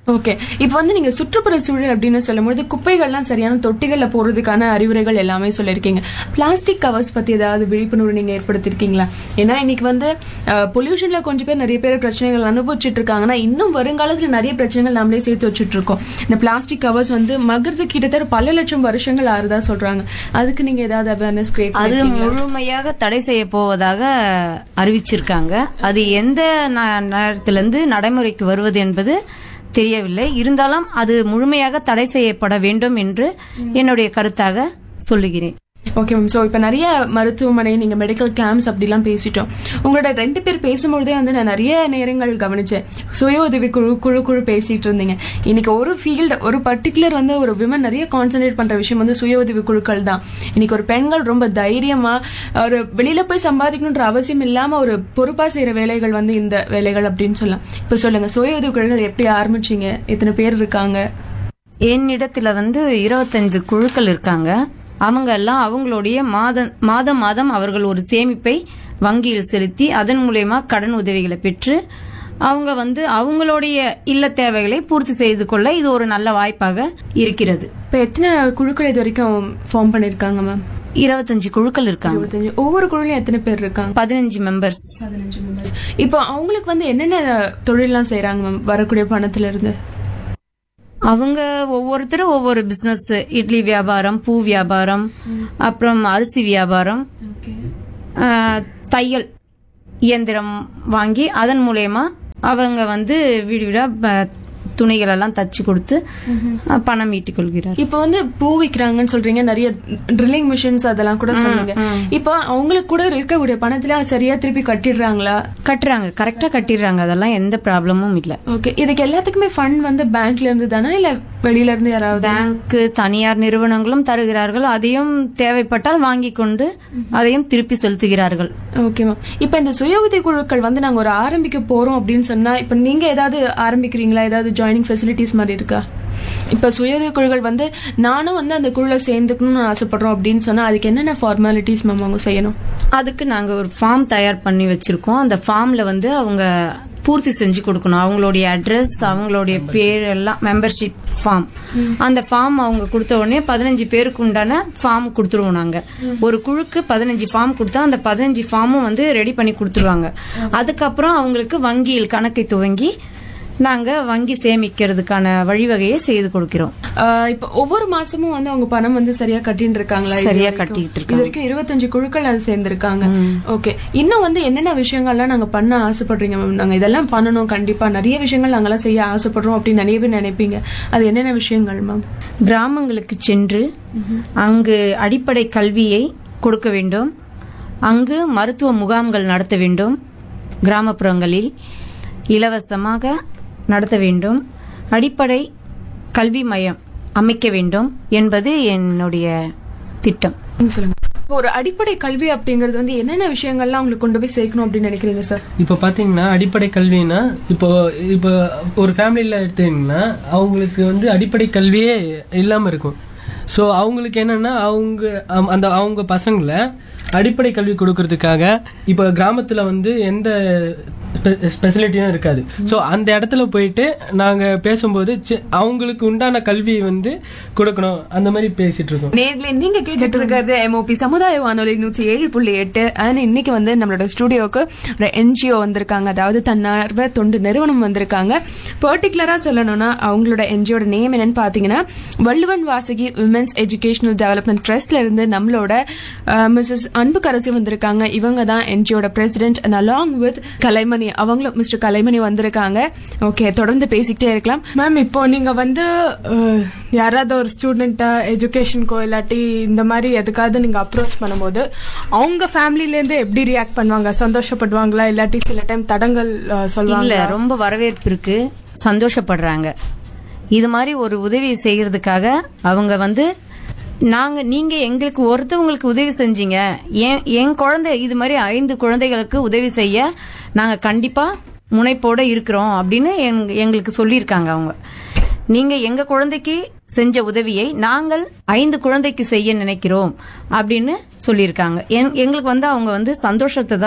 ஓகே இப்போ வந்து நீங்க சுற்றுப்புற சூழல் அப்படின்னு சொல்லும்போது குப்பைகள்லாம் சரியான தொட்டிகள்ல போடுறதுக்கான அறிவுரைகள் எல்லாமே சொல்லியிருக்கீங்க பிளாஸ்டிக் கவர்ஸ் பத்தி ஏதாவது விழிப்புணர்வு நீங்க ஏற்படுத்திருக்கீங்களா ஏன்னா இன்னைக்கு வந்து பொல்யூஷன்ல கொஞ்சம் பேர் நிறைய பேர் பிரச்சனைகள் அனுபவிச்சுட்டு இருக்காங்கன்னா இன்னும் வருங்காலத்துல நிறைய பிரச்சனைகள் நம்மளே சேர்த்து வச்சுட்டு இருக்கோம் இந்த பிளாஸ்டிக் கவர்ஸ் வந்து மகிறது கிட்டத்தட்ட பல லட்சம் வருஷங்கள் ஆறுதா சொல்றாங்க அதுக்கு நீங்க ஏதாவது அவேர்னஸ் கிரியேட் அது முழுமையாக தடை செய்ய போவதாக அறிவிச்சிருக்காங்க அது எந்த ந- நேரத்திலிருந்து நடைமுறைக்கு வருவது என்பது தெரியவில்லை இருந்தாலும் அது முழுமையாக தடை செய்யப்பட வேண்டும் என்று என்னுடைய கருத்தாக சொல்லுகிறேன் ஓகே மேம் ஸோ இப்போ நிறைய மருத்துவமனை நீங்க மெடிக்கல் கேம்ப்ஸ் அப்படிலாம் பேசிட்டோம் உங்களோட ரெண்டு பேர் பேசும்பொழுதே வந்து நான் நிறைய நேரங்கள் கவனிச்சேன் சுய உதவி குழு குழு குழு பேசிட்டு இருந்தீங்க இன்னைக்கு ஒரு ஃபீல்டு ஒரு பர்டிகுலர் வந்து ஒரு விமன் நிறைய கான்சென்ட்ரேட் பண்ற விஷயம் வந்து சுய உதவி குழுக்கள் தான் இன்னைக்கு ஒரு பெண்கள் ரொம்ப தைரியமா ஒரு வெளியில போய் சம்பாதிக்கணுன்ற அவசியம் இல்லாம ஒரு பொறுப்பா செய்யற வேலைகள் வந்து இந்த வேலைகள் அப்படின்னு சொல்லலாம் இப்போ சொல்லுங்க சுய உதவி குழுக்கள் எப்படி ஆரம்பிச்சீங்க எத்தனை பேர் இருக்காங்க என்னிடத்துல வந்து இருபத்தைந்து குழுக்கள் இருக்காங்க அவங்க எல்லாம் அவங்களுடைய மாதம் மாதம் மாதம் அவர்கள் ஒரு சேமிப்பை வங்கியில் செலுத்தி அதன் மூலயமா கடன் உதவிகளை பெற்று அவங்க வந்து அவங்களுடைய இல்ல தேவைகளை பூர்த்தி செய்து கொள்ள இது ஒரு நல்ல வாய்ப்பாக இருக்கிறது இப்போ எத்தனை குழுக்கள் இது வரைக்கும் ஃபார்ம் பண்ணிருக்காங்க மேம் இருபத்தஞ்சு குழுக்கள் இருக்காங்க இருபத்தஞ்சு ஒவ்வொரு குழுலையும் எத்தனை பேர் இருக்காங்க பதினஞ்சு மெம்பர்ஸ் பதினஞ்சு மெம்பர்ஸ் இப்போ அவங்களுக்கு வந்து என்னென்ன தொழில்லாம் செய்யறாங்க மேம் வரக்கூடிய பணத்துல இருந்து அவங்க ஒவ்வொருத்தரும் ஒவ்வொரு பிசினஸ் இட்லி வியாபாரம் பூ வியாபாரம் அப்புறம் அரிசி வியாபாரம் ஆஹ், தையல் இயந்திரம் வாங்கி அதன் மூலயமா அவங்க வந்து வீடு வீடா ப- துணிகள் எல்லாம் தச்சு கொடுத்து அஹ், பணம் ஈட்டிக் கொள்கிறார் இப்போ வந்து பூ விக்கிறாங்கன்னு சொல்றீங்க நிறைய ட்ரில்லிங் மிஷின்ஸ் அதெல்லாம் கூட சொன்னீங்க இப்போ அவங்களுக்கு கூட இருக்கக்கூடிய பணத்துல சரியா திருப்பி கட்டிடுறாங்களா கட்டுறாங்க கரெக்டா கட்டிடுறாங்க அதெல்லாம் எந்த ப்ராப்ளமும் இல்ல ஓகே இதுக்கு எல்லாத்துக்குமே ஃபண்ட் வந்து பேங்க்ல இருந்து தானா இல்ல வெளியில இருந்து யாராவது பேங்க் தனியார் நிறுவனங்களும் தருகிறார்கள் அதையும் தேவைப்பட்டால் வாங்கி கொண்டு அதையும் திருப்பி செலுத்துகிறார்கள் ஓகே மேம் இப்போ இந்த சுய உதவி குழுக்கள் வந்து நாங்க ஒரு ஆரம்பிக்க போறோம் அப்படின்னு சொன்னா இப்போ நீங்க ஏதாவது ஆரம்பிக்கிறீங்களா ஏதாவது ஜாயினிங் ஃபெசிலிட்டிஸ் மாதிரி இருக்கா இப்போ சுய உதவி குழுக்கள் வந்து நானும் வந்து அந்த குழுல சேர்ந்துக்கணும்னு ஆசைப்படுறோம் அப்படின்னு சொன்னா அதுக்கு என்னென்ன ஃபார்மாலிட்டிஸ் மேம் அவங்க செய்யணும் அதுக்கு நாங்க ஒரு ஃபார்ம் தயார் பண்ணி வச்சிருக்கோம் அந்த ஃபார்ம்ல வந்து அவங்க பூர்த்தி செஞ்சு கொடுக்கணும் அவங்களுடைய அட்ரஸ் அவங்களுடைய பேர் எல்லாம் மெம்பர்ஷிப் ஃபார்ம் அந்த ஃபார்ம் அவங்க கொடுத்த உடனே பதினஞ்சு பேருக்கு உண்டான ஃபார்ம் கொடுத்துருவோம் நாங்க ஒரு குழுக்கு பதினஞ்சு ஃபார்ம் கொடுத்தா அந்த பதினஞ்சு ஃபார்மும் வந்து ரெடி பண்ணி கொடுத்துருவாங்க அதுக்கப்புறம் அவங்களுக்கு வங்கியில் கணக்கை துவங்கி நாங்க வங்கி சேமிக்கிறதுக்கான வழிவகையை செய்து கொடுக்கிறோம் ஆஹ் இப்போ ஒவ்வொரு மாசமும் வந்து அவங்க பணம் வந்து சரியா கட்டிட்டு இருக்காங்களா இது சரியா வரைக்கும்? கட்டிட்டு இது வரைக்கும் இருபத்தஞ்சு குழுக்கள் அது சேர்ந்திருக்காங்க ஓகே இன்னும் வந்து என்னென்ன விஷயங்கள்லாம் நாங்க பண்ண ஆசைப்படுறீங்க மேம் நாங்க இதெல்லாம் பண்ணணும் கண்டிப்பா நிறைய விஷயங்கள் நாங்கெல்லாம் செய்ய ஆசைப்படுறோம் அப்படின்னு நிறைய பேர் நினைப்பீங்க அது என்னென்ன விஷயங்கள் மேம் கிராமங்களுக்கு சென்று அங்கு அடிப்படை கல்வியை கொடுக்க வேண்டும் அங்கு மருத்துவ முகாம்கள் நடத்த வேண்டும் கிராமப்புறங்களில் இலவசமாக நடத்த வேண்டும் அடிப்படை கல்வி மையம் அமைக்க வேண்டும் என்பது என்னுடைய திட்டம் நீங்க சொல்லுங்க இப்போ ஒரு அடிப்படை கல்வி அப்படிங்கிறது வந்து என்னென்ன விஷயங்கள்லாம் அவங்களுக்கு கொண்டு போய் சேர்க்கணும் அப்படின்னு நினைக்கிறீங்க சார் இப்போ பாத்தீங்கன்னா அடிப்படை கல்வினா இப்போ இப்போ ஒரு ஃபேமிலியில எடுத்தீங்கன்னா அவங்களுக்கு வந்து அடிப்படை கல்வியே இல்லாம இருக்கும் ஸோ அவங்களுக்கு என்னன்னா அவங்க அம், அந்த அவங்க பசங்களை அடிப்படை கல்வி கொடுக்கறதுக்காக இப்போ கிராமத்துல வந்து எந்த ஸ்பெசிலிட்டியும் இருக்காது ஸோ அந்த இடத்துல போயிட்டு நாங்க பேசும்போது சி- அவங்களுக்கு உண்டான கல்வி வந்து கொடுக்கணும் அந்த மாதிரி பேசிட்டு இருக்கோம் நேர்ல நீங்க கேட்டுட்டு இருக்கிறது எம்ஓபி சமுதாய வானொலி நூத்தி ஏழு புள்ளி எட்டு அண்ட் இன்னைக்கு வந்து நம்மளோட ஸ்டுடியோக்கு ஒரு என்ஜிஓ வந்திருக்காங்க அதாவது தன்னார்வ தொண்டு நிறுவனம் வந்திருக்காங்க பர்டிகுலரா சொல்லணும்னா அவங்களோட என்ஜிஓட நேம் என்னன்னு பாத்தீங்கன்னா Valluvan Vasaki women's educational development ட்ரஸ்ட்ல இருந்து நம்மளோட மிஸ்ஸஸ் அன்புக்கரசி வந்திருக்காங்க இவங்க தான் என்ஜிஓட president and along with Kalaimani அவங்களும் மிஸ்டர் கலைமணி வந்திருக்காங்க ஓகே தொடர்ந்து பேசிக்கிட்டே இருக்கலாம் மேம் இப்போ நீங்க வந்து அஹ், யாராவது ஒரு ஸ்டூடெண்ட்டா எஜுகேஷனுக்கோ இல்லாட்டி இந்த மாதிரி எதுக்காவது நீங்க அப்ரோச் பண்ணும்போது அவங்க ஃபேமிலில இருந்து எப்படி ரியாக்ட் பண்ணுவாங்க சந்தோஷப்படுவாங்களா இல்லாட்டி சில டைம் தடங்கள் அஹ், இல்ல சொல்லுவாங்க ரொம்ப வரவேற்பு இருக்கு சந்தோஷப்படுறாங்க இது மாதிரி ஒரு உதவி செய்யறதுக்காக அவங்க வந்து நாங்க நீங்க எங்களுக்கு ஒருத்தவங்களுக்கு உதவி செஞ்சீங்க என் என் குழந்தை இது மாதிரி ஐந்து குழந்தைகளுக்கு உதவி செய்ய நாங்க கண்டிப்பா முனைப்போட இருக்கிறோம் அப்படின்னு எங்க- எங்களுக்கு சொல்லியிருக்காங்க அவங்க நீங்க எங்க குழந்தைக்கு செஞ்ச உதவியை நாங்கள் ஐந்து குழந்தைக்கு செய்ய நினைக்கிறோம் அப்படின்னு சொல்லியிருக்காங்க என்- எங்களுக்கு வந்து அவங்க வந்து சந்தோஷத்தை தான்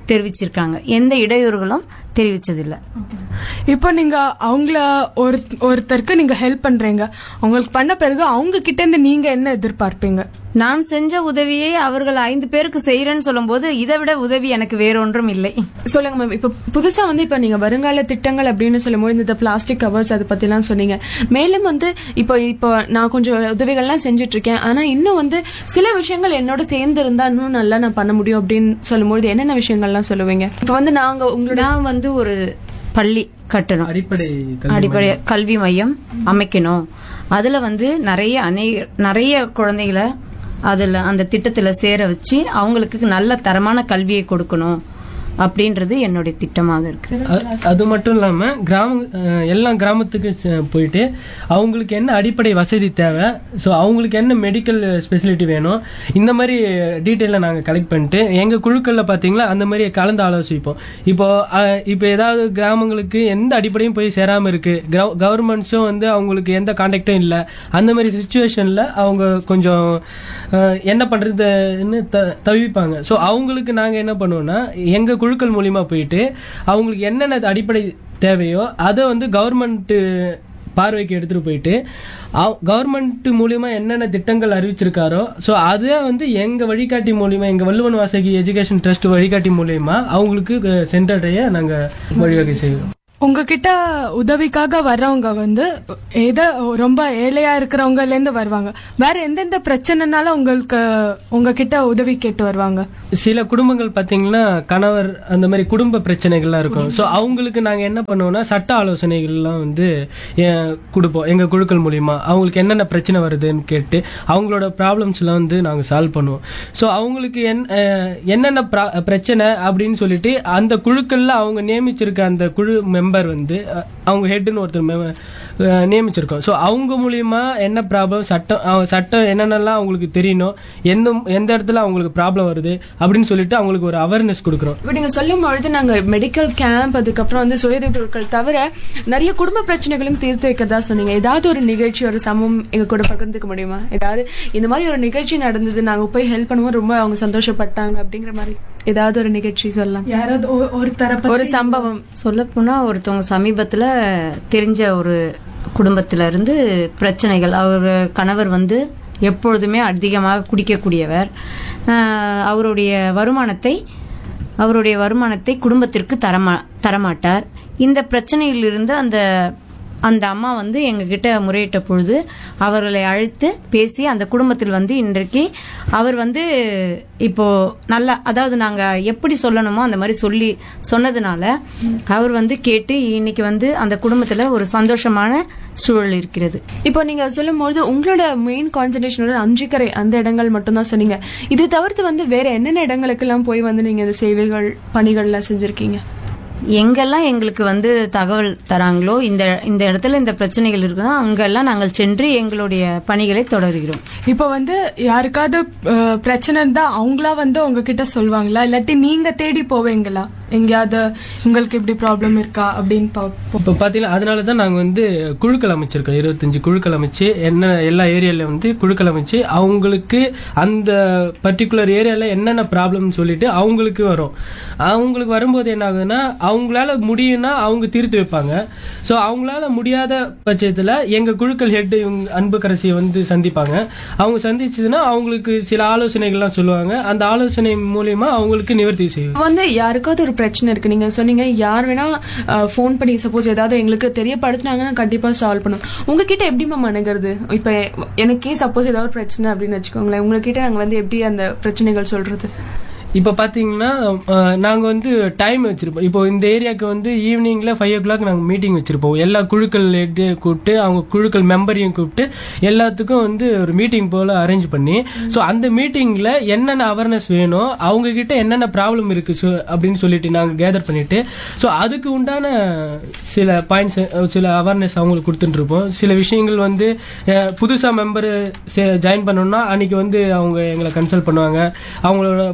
தெரிவிச்சிருக்காங்க எந்த இடையூறுகளும் தெரிவிச்சதில்லை இப்போ நீங்க அவங்கள ஒரு ஒருத்தருக்கு நீங்க ஹெல்ப் பண்றீங்க அவங்களுக்கு பண்ண பிறகு அவங்க கிட்ட இருந்து நீங்க என்ன எதிர்பார்ப்பீங்க நான் செஞ்ச உதவியை அவர்கள் ஐந்து பேருக்கு செய்யறேன்னு சொல்லும்போது இதை விட உதவி எனக்கு வேறொன்றும் இல்லை சொல்லுங்க மேம் இப்ப புதுசா வந்து இப்ப நீங்க வருங்கால திட்டங்கள் அப்படின்னு சொல்லும்போது இந்த பிளாஸ்டிக் கவர்ஸ் அதை பத்தி எல்லாம் சொன்னீங்க மேலும் வந்து இப்போ இப்போ நான் கொஞ்சம் உதவிகள்லாம் செஞ்சுட்டு இருக்கேன் ஆனா இன்னும் வந்து சில விஷயங்கள் என்னோட சேர்ந்து இருந்தா இன்னும் நல்லா நான் பண்ண முடியும் அப்படின்னு சொல்லும்போது என்னென்ன விஷயங்கள்லாம் சொல்லுவீங்க இப்போ வந்து நாங்க உங்களோட நான் வந்து ஒரு பள்ளி கட்டணும் அடிப்படை அடிப்படை கல்வி மையம் அமைக்கணும் அதுல வந்து நிறைய அநேக நிறைய குழந்தைகளை அதுல அந்த திட்டத்துல சேர வச்சு அவங்களுக்கு நல்ல தரமான கல்வியை கொடுக்கணும் அப்படின்றது என்னுடைய திட்டமாக இருக்கு அ- அது மட்டும் இல்லாம கிராம அஹ், எல்லா கிராமத்துக்கு ச- போயிட்டு அவங்களுக்கு என்ன அடிப்படை வசதி தேவை ஸோ அவங்களுக்கு என்ன மெடிக்கல் ஸ்பெசிலிட்டி வேணும் இந்த மாதிரி டீட்டெயில நாங்க கலெக்ட் பண்ணிட்டு எங்க குழுக்கள்ல பாத்தீங்களா அந்த மாதிரி கலந்து ஆலோசிப்போம் இப்போ அஹ், இப்போ ஏதாவது கிராமங்களுக்கு எந்த அடிப்படையும் போய் சேராம இருக்கு கவர்மெண்ட்ஸும் வந்து அவங்களுக்கு எந்த கான்டாக்டும் இல்லை அந்த மாதிரி சுச்சுவேஷன்ல அவங்க கொஞ்சம் அஹ், என்ன பண்றதுன்னு த- தவிப்பாங்க ஸோ அவங்களுக்கு நாங்க என்ன பண்ணுவோம்னா எங்க குழுக்கள் மூலியமா போயிட்டு அவங்களுக்கு என்னென்ன அடிப்படை தேவையோ அதை வந்து கவர்மெண்ட் பார்வைக்கு எடுத்துட்டு போயிட்டு கவர்மெண்ட் மூலியமா என்னென்ன திட்டங்கள் அறிவிச்சிருக்காரோ ஸோ அதை வந்து எங்க வழிகாட்டி மூலியமா எங்க வள்ளுவன் வாசகி எஜுகேஷன் ட்ரஸ்ட் வழிகாட்டி மூலியமா அவங்களுக்கு அஹ், சென்றடைய நாங்க வழிவகை செய்வோம் உங்ககிட்ட உதவிக்காக வர்றவங்க வந்து ஏதோ ரொம்ப ஏழையா இருக்கிறவங்கல இருந்து வருவாங்க வேற எந்தெந்த பிரச்சனைனால உங்களுக்கு உங்ககிட்ட உதவி கேட்டு வருவாங்க சில குடும்பங்கள் பாத்தீங்கன்னா கணவர் அந்த மாதிரி குடும்ப பிரச்சனைகள்லாம் இருக்கும் ஸோ அவங்களுக்கு நாங்க என்ன பண்ணுவோம்னா சட்ட ஆலோசனைகள்லாம் வந்து அஹ், கொடுப்போம் எங்க குழுக்கள் மூலியமா அவங்களுக்கு என்னென்ன பிரச்சனை வருதுன்னு கேட்டு அவங்களோட ப்ராப்ளம்ஸ் எல்லாம் வந்து நாங்க சால்வ் பண்ணுவோம் ஸோ அவங்களுக்கு என்- அஹ், என்னென்ன ப்ரா- பிரச்சனை அப்படின்னு சொல்லிட்டு அந்த குழுக்கள்ல அவங்க நியமிச்சிருக்க அந்த குழு மெம்பர் வந்து அஹ், அவங்க ஹெட்னு ஒருத்தர் மெ- அஹ், நியமிச்சிருக்கோம் ஸோ அவங்க மூலியமா என்ன ப்ராப்ளம் சட்டம் அஹ், சட்டம் என்னென்னலாம் அவங்களுக்கு தெரியணும் எந்த எந்த இடத்துல அவங்களுக்கு ப்ராப்ளம் வருது அப்படின்னு சொல்லிட்டு அவங்களுக்கு ஒரு அவேர்னஸ் கொடுக்குறோம் இப்ப நீங்க சொல்லும் பொழுது நாங்க மெடிக்கல் கேம்ப் அதுக்கப்புறம் வந்து சுயதொழில் குழுக்கள் தவிர நிறைய குடும்ப பிரச்சனைகளும் தீர்த்து வைக்கதா சொன்னீங்க ஏதாவது ஒரு நிகழ்ச்சி ஒரு சமம் எங்க கூட பகிர்ந்துக்க முடியுமா ஏதாவது இந்த மாதிரி ஒரு நிகழ்ச்சி நடந்தது நாங்க போய் ஹெல்ப் பண்ணுவோம் ரொம்ப அவங்க சந்தோஷப்பட்டாங்க அப்படிங்கிற மாதிரி ஏதாவது ஒரு நிகழ்ச்சி சொல்லலாம் யாராவது ஒ- ஒருத்தரை பத்தி ஒரு சம்பவம் சொல்ல போனா ஒருத்தவங்க சமீபத்துல தெரிஞ்ச ஒரு குடும்பத்துல இருந்து பிரச்சனைகள் அவர் கணவர் வந்து எப்பொழுதுமே அதிகமாக குடிக்கக்கூடியவர் ஆஹ், அவருடைய வருமானத்தை அவருடைய வருமானத்தை குடும்பத்திற்கு தரமா தரமாட்டார் இந்த பிரச்சனையிலிருந்து அந்த அந்த அம்மா வந்து எங்ககிட்ட முறையிட்ட பொழுது அவர்களை அழைத்து பேசி அந்த குடும்பத்தில் வந்து இன்றைக்கு அவர் வந்து இப்போ நல்லா அதாவது நாங்க எப்படி சொல்லணுமோ அந்த மாதிரி சொல்லி சொன்னதுனால அவர் வந்து கேட்டு இன்னைக்கு வந்து அந்த குடும்பத்துல ஒரு சந்தோஷமான சூழல் இருக்கிறது இப்போ நீங்க சொல்லும்போது உங்களோட மெயின் கான்சன்ட்ரேஷனோட அஞ்சிக்கரை அந்த இடங்கள் மட்டும்தான் சொன்னீங்க இது தவிர்த்து வந்து வேற என்னென்ன இடங்களுக்கெல்லாம் போய் வந்து நீங்க இந்த சேவைகள் பணிகள்லாம் செஞ்சிருக்கீங்க எங்கெல்லாம் எங்களுக்கு வந்து தகவல் தராங்களோ இந்த இந்த இடத்துல இந்த பிரச்சனைகள் இருக்குதோ அங்கெல்லாம் நாங்கள் சென்று எங்களுடைய பணிகளை தொடர்கிறோம் இப்போ வந்து யாருக்காவது அஹ், பிரச்சனை இருந்தா அவங்களா வந்து உங்ககிட்ட சொல்லுவாங்களா இல்லாட்டி நீங்க தேடி போவீங்களா எங்கேயாவது உங்களுக்கு இப்படி ப்ராப்ளம் இருக்கா அப்படின்னு பா- இப்போ பார்த்தீங்கன்னா அதனால தான் நாங்கள் வந்து குழுக்கள் அமைச்சிருக்கோம் இருபத்தஞ்சு குழுக்கள் அமைச்சு என்ன எல்லா ஏரியால வந்து குழுக்கள் அமைச்சு அவங்களுக்கு அந்த பர்டிகுலர் ஏரியால என்னென்ன ப்ராப்ளம்னு சொல்லிட்டு அவங்களுக்கு வரும் அவங்களுக்கு வரும்போது என்ன ஆகுதுன்னா அவங்களால முடியும்னா அவங்க தீர்த்து வைப்பாங்க ஸோ அவங்களால முடியாத பட்சத்தில் எங்கள் குழுக்கள் ஹெட் இவங்க அன்புக்கரசியை வந்து சந்திப்பாங்க அவங்க சந்திச்சதுன்னா அவங்களுக்கு சில ஆலோசனைகள்லாம் சொல்லுவாங்க அந்த ஆலோசனை மூலியமா அவங்களுக்கு நிவர்த்தி செய்யும் இப்ப வந்து யாருக்காவது ஒரு பிரச்சனை இருக்கு நீங்க சொன்னீங்க யார் வேணா ஃபோன் பண்ணி சப்போஸ் ஏதாவது எங்களுக்கு தெரியப்படுத்தினாங்கன்னா கண்டிப்பா சால்வ் பண்ணும் உங்ககிட்ட எப்படி மேம் அணுகிறது இப்ப எனக்கே சப்போஸ் ஏதாவது ஒரு பிரச்சனை அப்படின்னு வச்சுக்கோங்களேன் உங்ககிட்ட நாங்க வந்து எப்படி அந்த பிரச்சனைகள் சொல்றது இப்போ பார்த்தீங்கன்னா அஹ், நாங்க வந்து டைம் வச்சிருப்போம் இப்போ இந்த ஏரியாவுக்கு வந்து ஈவினிங்ல ஃபைவ் ஓ கிளாக் நாங்கள் மீட்டிங் வச்சிருப்போம் எல்லா குழுக்கள் head கூப்பிட்டு அவங்க குழுக்கள் மெம்பரையும் கூப்பிட்டு எல்லாத்துக்கும் வந்து ஒரு மீட்டிங் போல அரேஞ்ச் பண்ணி ஸோ அந்த மீட்டிங்ல என்னென்ன அவேர்னஸ் வேணும் அவங்க கிட்ட என்னென்ன ப்ராப்ளம் இருக்கு so அப்படின்னு சொல்லிட்டு நாங்கள் கேதர் பண்ணிட்டு ஸோ அதுக்கு உண்டான சில பாயிண்ட்ஸ் சில அவேர்னஸ் அவங்களுக்கு கொடுத்துட்டு இருப்போம் சில விஷயங்கள் வந்து அஹ், புதுசா மெம்பர் ஜாயின் பண்ணணும்னா அன்னைக்கு வந்து அவங்க எங்களை கன்சல்ட் பண்ணுவாங்க அவங்களோட ப்ராப்ளம்ஸ்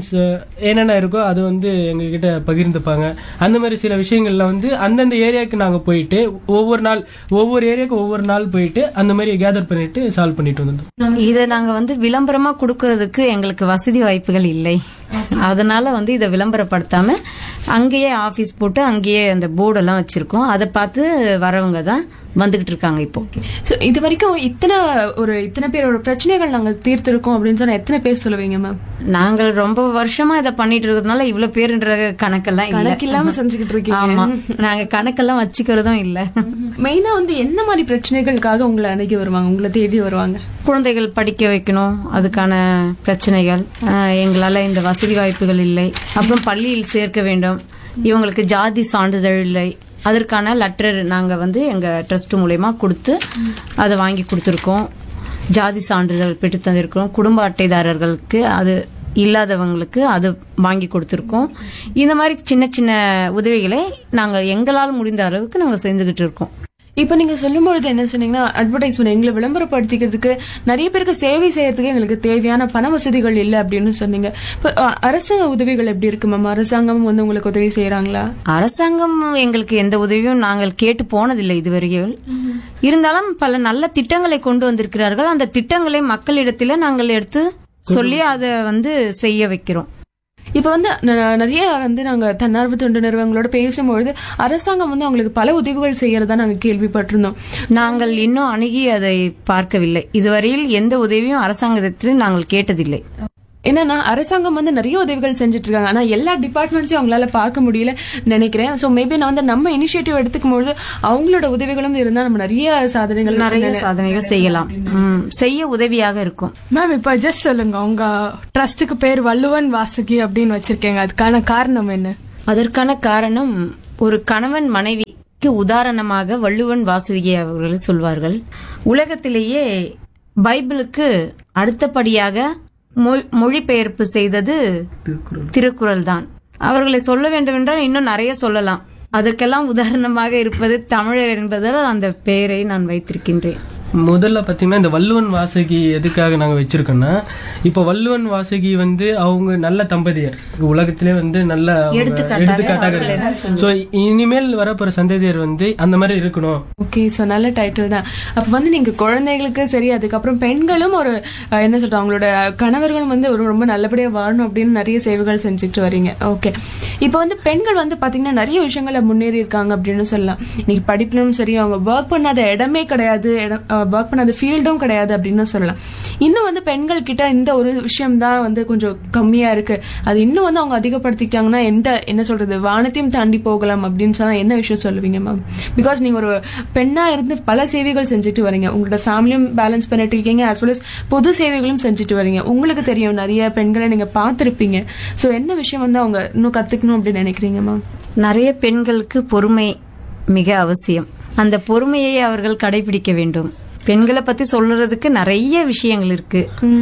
ப்ராப்ளம்ஸ் என்னென்ன இருக்கோ அது வந்து எங்ககிட்ட பகிர்ந்துப்பாங்க அந்த மாதிரி சில விஷயங்கள்ல வந்து அந்தந்த ஏரியாவுக்கு நாங்க போயிட்டு ஒவ்வொரு நாள் ஒவ்வொரு ஏரியாவுக்கு ஒவ்வொரு நாள் போயிட்டு அந்த மாதிரி கேதர் பண்ணிட்டு சால்வ் பண்ணிட்டு வந்துட்டோம் இதை நாங்க வந்து விளம்பரமா கொடுக்கறதுக்கு எங்களுக்கு வசதி வாய்ப்புகள் இல்லை அதனால வந்து இதை விளம்பரப்படுத்தாம அங்கேயே ஆபீஸ் போட்டு அங்கேயே அந்த போர்டெல்லாம் வச்சிருக்கோம் அதை பார்த்து வரவங்க தான் வந்துகிட்டு இருக்காங்க இப்போ சோ இது வரைக்கும் இத்தனை ஒரு இத்தனை பேரோட பிரச்சனைகள் நாங்க தீர்த்திருக்கோம் அப்படின்னு சொன்னா எத்தனை பேர் சொல்லுவீங்க மேம் நாங்கள் ரொம்ப வருஷமா இதை பண்ணிட்டு இருக்கிறதுனால இவ்வளவு பேருன்ற கணக்கெல்லாம் இல்ல. கணக்கு இல்லாம செஞ்சுக்கிட்டு இருக்கீங்க. ஆமா நாங்க கணக்கெல்லாம் வச்சுக்கிறதும் இல்ல மெயினா வந்து என்ன மாதிரி பிரச்சனைகளுக்காக உங்களை அணுகி வருவாங்க உங்களை தேடி வருவாங்க குழந்தைகள் படிக்க வைக்கணும் அதுக்கான பிரச்சனைகள் ஆஹ், எங்களால இந்த வசதி வாய்ப்புகள் இல்லை அப்புறம் பள்ளியில் சேர்க்க வேண்டும் இவங்களுக்கு ஜாதி சான்றிதழ் இல்லை அதற்கான லெட்டர் நாங்க வந்து எங்க ட்ரஸ்ட் மூலயமா கொடுத்து அதை வாங்கி கொடுத்துருக்கோம் ஜாதி சான்றிதழ் பெற்று தந்திருக்கிறோம் குடும்ப அட்டைதாரர்களுக்கு அது இல்லாதவங்களுக்கு அது வாங்கி கொடுத்துருக்கோம் இந்த மாதிரி சின்ன சின்ன உதவிகளை நாங்க எங்களால் முடிந்த அளவுக்கு நாங்க செஞ்சுக்கிட்டு இருக்கோம் இப்ப நீங்க சொல்லும் பொழுது என்ன சொன்னீங்கன்னா அட்வர்டைஸ்மெண்ட் எங்களை விளம்பரப்படுத்திக்கிறதுக்கு நிறைய பேருக்கு சேவை செய்யறதுக்கு எங்களுக்கு தேவையான பண வசதிகள் இல்ல அப்படின்னு சொன்னீங்க இப்ப அ, அரசு உதவிகள் எப்படி இருக்கு மேம் அரசாங்கம் வந்து உங்களுக்கு உதவி செய்யறாங்களா அரசாங்கம் எங்களுக்கு எந்த உதவியும் நாங்கள் கேட்டு போனதில்லை இதுவரையில் இருந்தாலும் பல நல்ல திட்டங்களை கொண்டு வந்திருக்கிறார்கள் அந்த திட்டங்களை மக்களிடத்தில் நாங்கள் எடுத்து சொல்லி அதை வந்து செய்ய வைக்கிறோம் இப்ப வந்து ந- நிறைய வந்து நாங்க தன்னார்வ தொண்டு நிறுவனங்களோட பேசும்பொழுது அரசாங்கம் வந்து அவங்களுக்கு பல உதவிகள் செய்யறதா நாங்க கேள்விப்பட்டிருந்தோம் நாங்கள் இன்னும் அணுகி அதை பார்க்கவில்லை இதுவரையில் எந்த உதவியும் அரசாங்கத்தில் நாங்கள் கேட்டதில்லை என்னன்னா அரசாங்கம் வந்து நிறைய உதவிகள் செஞ்சுட்டு இருக்காங்க ஆனா எல்லா டிபார்ட்மெண்ட்ஸையும் அவங்களால பார்க்க முடியல நினைக்கிறேன் சோ மேபி நான் வந்து நம்ம இனிஷியேட்டிவ் எடுத்துக்கும் பொழுது அவங்களோட உதவிகளும் இருந்தா நம்ம நிறைய சாதனைகள் நிறைய சாதனைகள் செய்யலாம் ம், செய்ய உதவியாக இருக்கும் மேம் இப்ப ஜஸ்ட் சொல்லுங்க உங்க ட்ரஸ்டுக்கு பேர் வள்ளுவன் வாசுகி அப்படின்னு வச்சிருக்கீங்க அதுக்கான காரணம் என்ன அதற்கான காரணம் ஒரு கணவன் மனைவிக்கு உதாரணமாக வள்ளுவன் வாசுகி அவர்கள் சொல்வார்கள் உலகத்திலேயே பைபிளுக்கு அடுத்தபடியாக மொ- மொழிபெயர்ப்பு செய்தது திருக்குறள் தான் அவர்களை சொல்ல வேண்டும் என்றால் இன்னும் நிறைய சொல்லலாம் அதற்கெல்லாம் உதாரணமாக இருப்பது தமிழர் என்பதால் அந்த பெயரை நான் வைத்திருக்கின்றேன் முதல்ல பாத்தீங்கன்னா இந்த வள்ளுவன் வாசகி எதுக்காக நாங்க வச்சிருக்கோம்னா இப்போ வள்ளுவன் வாசகி வந்து அவங்க நல்ல தம்பதியர் உலகத்திலே வந்து நல்ல அவங்க எடுத்துக்காட்டாக எடுத்துக்காட்டாக அவர்களை தான் இருக்கு. சோ இனிமேல் வரப்போற சந்ததியர் வந்து அந்த மாதிரி இருக்கணும் ஓகே சோ நல்ல டைட்டில் தான் அப்ப வந்து நீங்க குழந்தைகளுக்கு சரி அதுக்கப்புறம் பெண்களும் ஒரு அஹ், என்ன சொல்றோம் அவங்களோட கணவர்களும் வந்து ஒரு ரொம்ப நல்லபடியா வாழணும் அப்படின்னு நிறைய சேவைகள் செஞ்சுட்டு வரீங்க ஓகே இப்போ வந்து பெண்கள் வந்து பாத்தீங்கன்னா நிறைய விஷயங்கள முன்னேறி இருக்காங்க அப்படின்னு சொல்லலாம் இன்னைக்கு படிப்பிலும் சரி அவங்க ஒர்க் பண்ணாத இடமே கிடையாது ஒர்க் பண்ணாத ஃபீல்டும் கிடையாது அப்படின்னு சொல்லலாம் இன்னும் வந்து பெண்கள் கிட்ட இந்த ஒரு விஷயம் தான் வந்து கொஞ்சம் கம்மியா இருக்கு அது இன்னும் வந்து அவங்க அதிகப்படுத்திட்டாங்கன்னா எந்த என்ன சொல்றது வானத்தையும் தாண்டி போகலாம் அப்படின்னு சொன்னா என்ன விஷயம் சொல்லுவீங்க மேம் பிகாஸ் நீங்க ஒரு பெண்ணா இருந்து பல சேவைகள் செஞ்சுட்டு வரீங்க உங்களோட ஃபேமிலியும் பேலன்ஸ் பண்ணிட்டு இருக்கீங்க as well as பொது சேவைகளும் செஞ்சுட்டு வரீங்க உங்களுக்கு தெரியும் நிறைய பெண்களை நீங்க பார்த்திருப்பீங்க சோ என்ன விஷயம் வந்து அவங்க இன்னும் கத்துக்கணும் அப்படின்னு நினைக்கிறீங்க மேம் நிறைய பெண்களுக்கு பொறுமை மிக அவசியம் அந்த பொறுமையை அவர்கள் கடைபிடிக்க வேண்டும் பெண்களை பத்தி சொல்றதுக்கு நிறைய விஷயங்கள் இருக்கு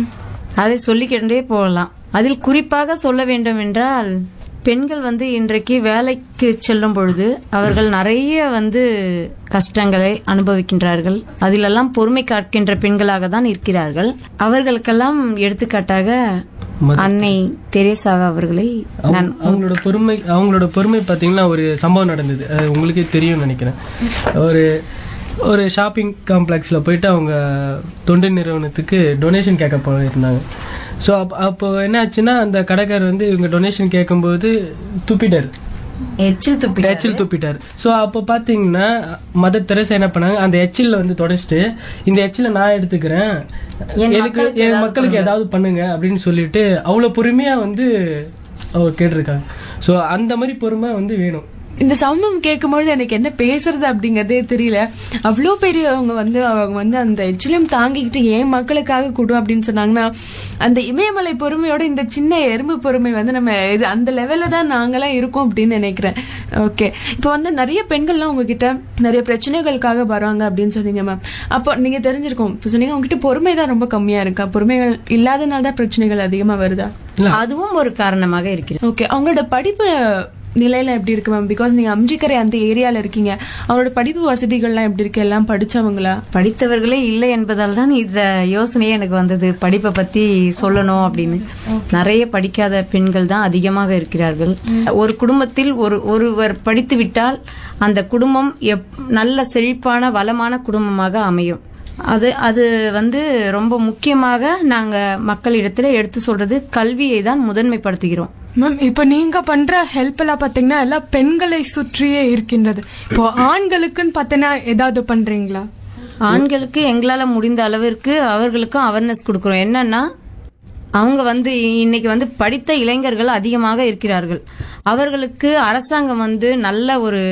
அதை சொல்லிக்கிட்டே போகலாம் அதில் குறிப்பாக சொல்ல வேண்டும் என்றால் பெண்கள் வந்து இன்றைக்கு வேலைக்கு செல்லும் பொழுது அவர்கள் நிறைய வந்து கஷ்டங்களை அனுபவிக்கின்றார்கள் அதிலெல்லாம் பொறுமை காக்கின்ற பெண்களாக தான் இருக்கிறார்கள் அவர்களுக்கெல்லாம் எடுத்துக்காட்டாக அன்னை தெரேசா அவர்களை நான் அவங்க- அவங்களோட பொறுமை அவங்களோட பொறுமை பாத்தீங்கன்னா ஒரு சம்பவம் நடந்தது அது உங்களுக்கே தெரியும்னு நினைக்கிறேன் ஒரு ஒரு ஷாப்பிங் காம்ப்ளெக்ஸ்ல போயிட்டு அவங்க தொண்டு நிறுவனத்துக்கு டொனேஷன் கேட்க போயிருந்தாங்க ஸோ அப்போ என்ன ஆச்சுன்னா அந்த கடைக்காரர் வந்து இவங்க டொனேஷன் கேட்கும்போது துப்பிட்டார் எச்சில் துப்பி எச்சில் துப்பிட்டார் ஸோ அப்போ பார்த்தீங்கன்னா மதர் தெரசா என்ன பண்ணாங்க அந்த எச்சில்ல வந்து தொடச்சிட்டு இந்த எச்சில நான் எடுத்துக்கிறேன் என் எனக்கு மக்களுக்கு என் ஏதாவது மக்களுக்கு ஏதாவது பண்ணுங்க அப்படின்னு சொல்லிட்டு அவ்வளோ பொறுமையா வந்து அவர் கேட்டிருக்காங்க ஸோ அந்த மாதிரி பொறுமை வந்து வேணும் இந்த சம்பவம் கேட்கும்பொழுது எனக்கு என்ன பேசுறது அப்படிங்கறதே தெரியல அவ்வளோ பெரியவங்க வந்து அவங்க வந்து அந்த எச்சிலும் தாங்கிக்கிட்டு என் மக்களுக்காக கொடு அப்படின்னு சொன்னாங்கன்னா அந்த இமயமலை பொறுமையோட இந்த சின்ன எறும்பு பொறுமை வந்து நம்ம இது அந்த லெவல்ல தான் நாங்களாம் இருக்கோம் அப்படின்னு நினைக்கிறேன் ஓகே இப்போ வந்து நிறைய பெண்கள்லாம் உங்ககிட்ட நிறைய பிரச்சனைகளுக்காக வராங்க அப்படின்னு சொன்னீங்க மேம் அப்போ நீங்க தெரிஞ்சிருக்கோம் இப்போ சொன்னீங்க உங்ககிட்ட பொறுமை தான் ரொம்ப கம்மியா இருக்கா பொறுமைகள் இல்லாதனால தான் பிரச்சனைகள் அதிகமா வருதா அதுவும் ஒரு காரணமாக இருக்கிறது ஓகே அவங்களோட படிப்பு நிலையில எப்படி இருக்கு மேம் பிகாஸ் நீங்க அம்ஜிக்கரை அந்த ஏரியால இருக்கீங்க அவரோட படிப்பு வசதிகள்லாம் எப்படி இருக்கு எல்லாம் படிச்சவங்களா படித்தவர்களே இல்லை என்பதால் தான் இந்த யோசனையே எனக்கு வந்தது படிப்பை பத்தி சொல்லணும் அப்படின்னு நிறைய படிக்காத பெண்கள் தான் அதிகமாக இருக்கிறார்கள் ஒரு குடும்பத்தில் ஒரு ஒருவர் படித்து விட்டால் அந்த குடும்பம் எப்- நல்ல செழிப்பான வளமான குடும்பமாக அமையும் அது அது வந்து ரொம்ப முக்கியமாக நாங்க மக்களிடத்துல எடுத்து சொல்றது கல்வியை தான் முதன்மைப்படுத்துகிறோம் மேம் இப்போ நீங்க பண்ற ஹெல்ப் எல்லாம் பாத்தீங்கன்னா எல்லாம் பெண்களை சுற்றியே இருக்கின்றது இப்போ ஆண்களுக்குன்னு பார்த்தீங்கன்னா ஏதாவது பண்றீங்களா ஆண்களுக்கு எங்களால முடிந்த அளவிற்கு அவர்களுக்கும் அவேர்னஸ் கொடுக்கிறோம் என்னன்னா அவங்க வந்து இன்னைக்கு வந்து படித்த இளைஞர்கள் அதிகமாக இருக்கிறார்கள் அவர்களுக்கு அரசாங்கம் வந்து நல்ல ஒரு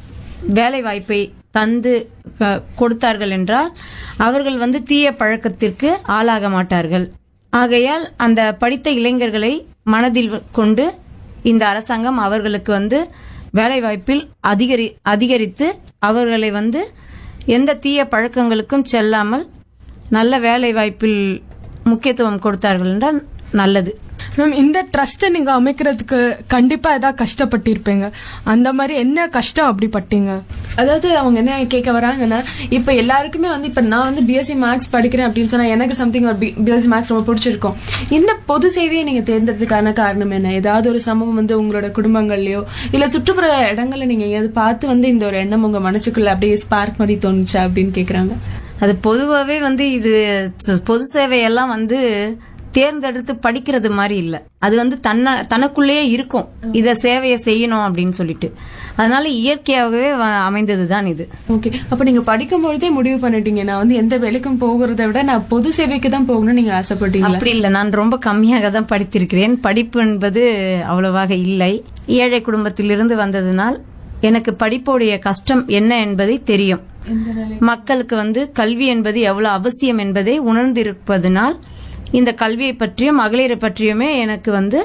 வேலை வாய்ப்பை தந்து க- கொடுத்தார்கள் என்றால் அவர்கள் வந்து தீய பழக்கத்திற்கு ஆளாக மாட்டார்கள் ஆகையால் அந்த படித்த இளைஞர்களை மனதில் கொண்டு இந்த அரசாங்கம் அவர்களுக்கு வந்து வேலை வாய்ப்பில் அதிகரி அதிகரித்து அவர்களை வந்து எந்த தீய பழக்கங்களுக்கும் செல்லாமல் நல்ல வேலை வாய்ப்பில் முக்கியத்துவம் கொடுத்தார்கள் என்றால் நல்லது மேம் இந்த ட்ரஸ்ட்டை நீங்க அமைக்கிறதுக்கு கண்டிப்பா ஏதாவது கஷ்டப்பட்டிருப்பீங்க அந்த மாதிரி என்ன கஷ்டம் அப்படி பட்டீங்க அதாவது அவங்க என்ன கேட்க வராங்கன்னா இப்ப எல்லாருக்குமே வந்து இப்ப நான் வந்து பிஎஸ்சி மேக்ஸ் படிக்கிறேன் அப்படின்னு சொன்னா எனக்கு சம்திங் ஒரு பிஎஸ்சி மேக்ஸ் ரொம்ப பிடிச்சிருக்கும் இந்த பொது சேவையை நீங்க தேர்ந்தெடுத்ததுக்கான காரணம் என்ன ஏதாவது ஒரு சம்பவம் வந்து உங்களோட குடும்பங்கள்லயோ இல்ல சுற்றுப்புற இடங்கள்ல நீங்க எங்கேயாவது பார்த்து வந்து இந்த ஒரு எண்ணம் உங்க மனசுக்குள்ள அப்படியே ஸ்பார்க் மாதிரி தோணுச்சா அப்படின்னு கேக்குறாங்க அது பொதுவாகவே வந்து இது ச- பொது சேவையெல்லாம் வந்து தேர்ந்தெடுத்து படிக்கிறது மாதிரி இல்ல அது வந்து தன்ன தனக்குள்ளேயே இருக்கும் இத சேவையை செய்யணும் அப்படின்னு சொல்லிட்டு அதனால இயற்கையாகவே வ- அமைந்ததுதான் இது ஓகே அப்ப நீங்க படிக்கும் பொழுதே முடிவு பண்ணிட்டீங்க நான் வந்து எந்த வேலைக்கும் போகிறதை விட நான் பொது சேவைக்கு தான் போகணும்னு நீங்க ஆசைப்பட்டீங்களா அப்படி இல்ல நான் ரொம்ப கம்மியாக தான் படித்திருக்கிறேன் படிப்பு என்பது அவ்வளவாக இல்லை ஏழை குடும்பத்திலிருந்து வந்ததினால் எனக்கு படிப்புடைய கஷ்டம் என்ன என்பதை தெரியும் மக்களுக்கு வந்து கல்வி என்பது எவ்வளவு அவசியம் என்பதை உணர்ந்திருப்பதனால் இந்த கல்வியை பற்றியும் மகளிரை பற்றியுமே எனக்கு வந்து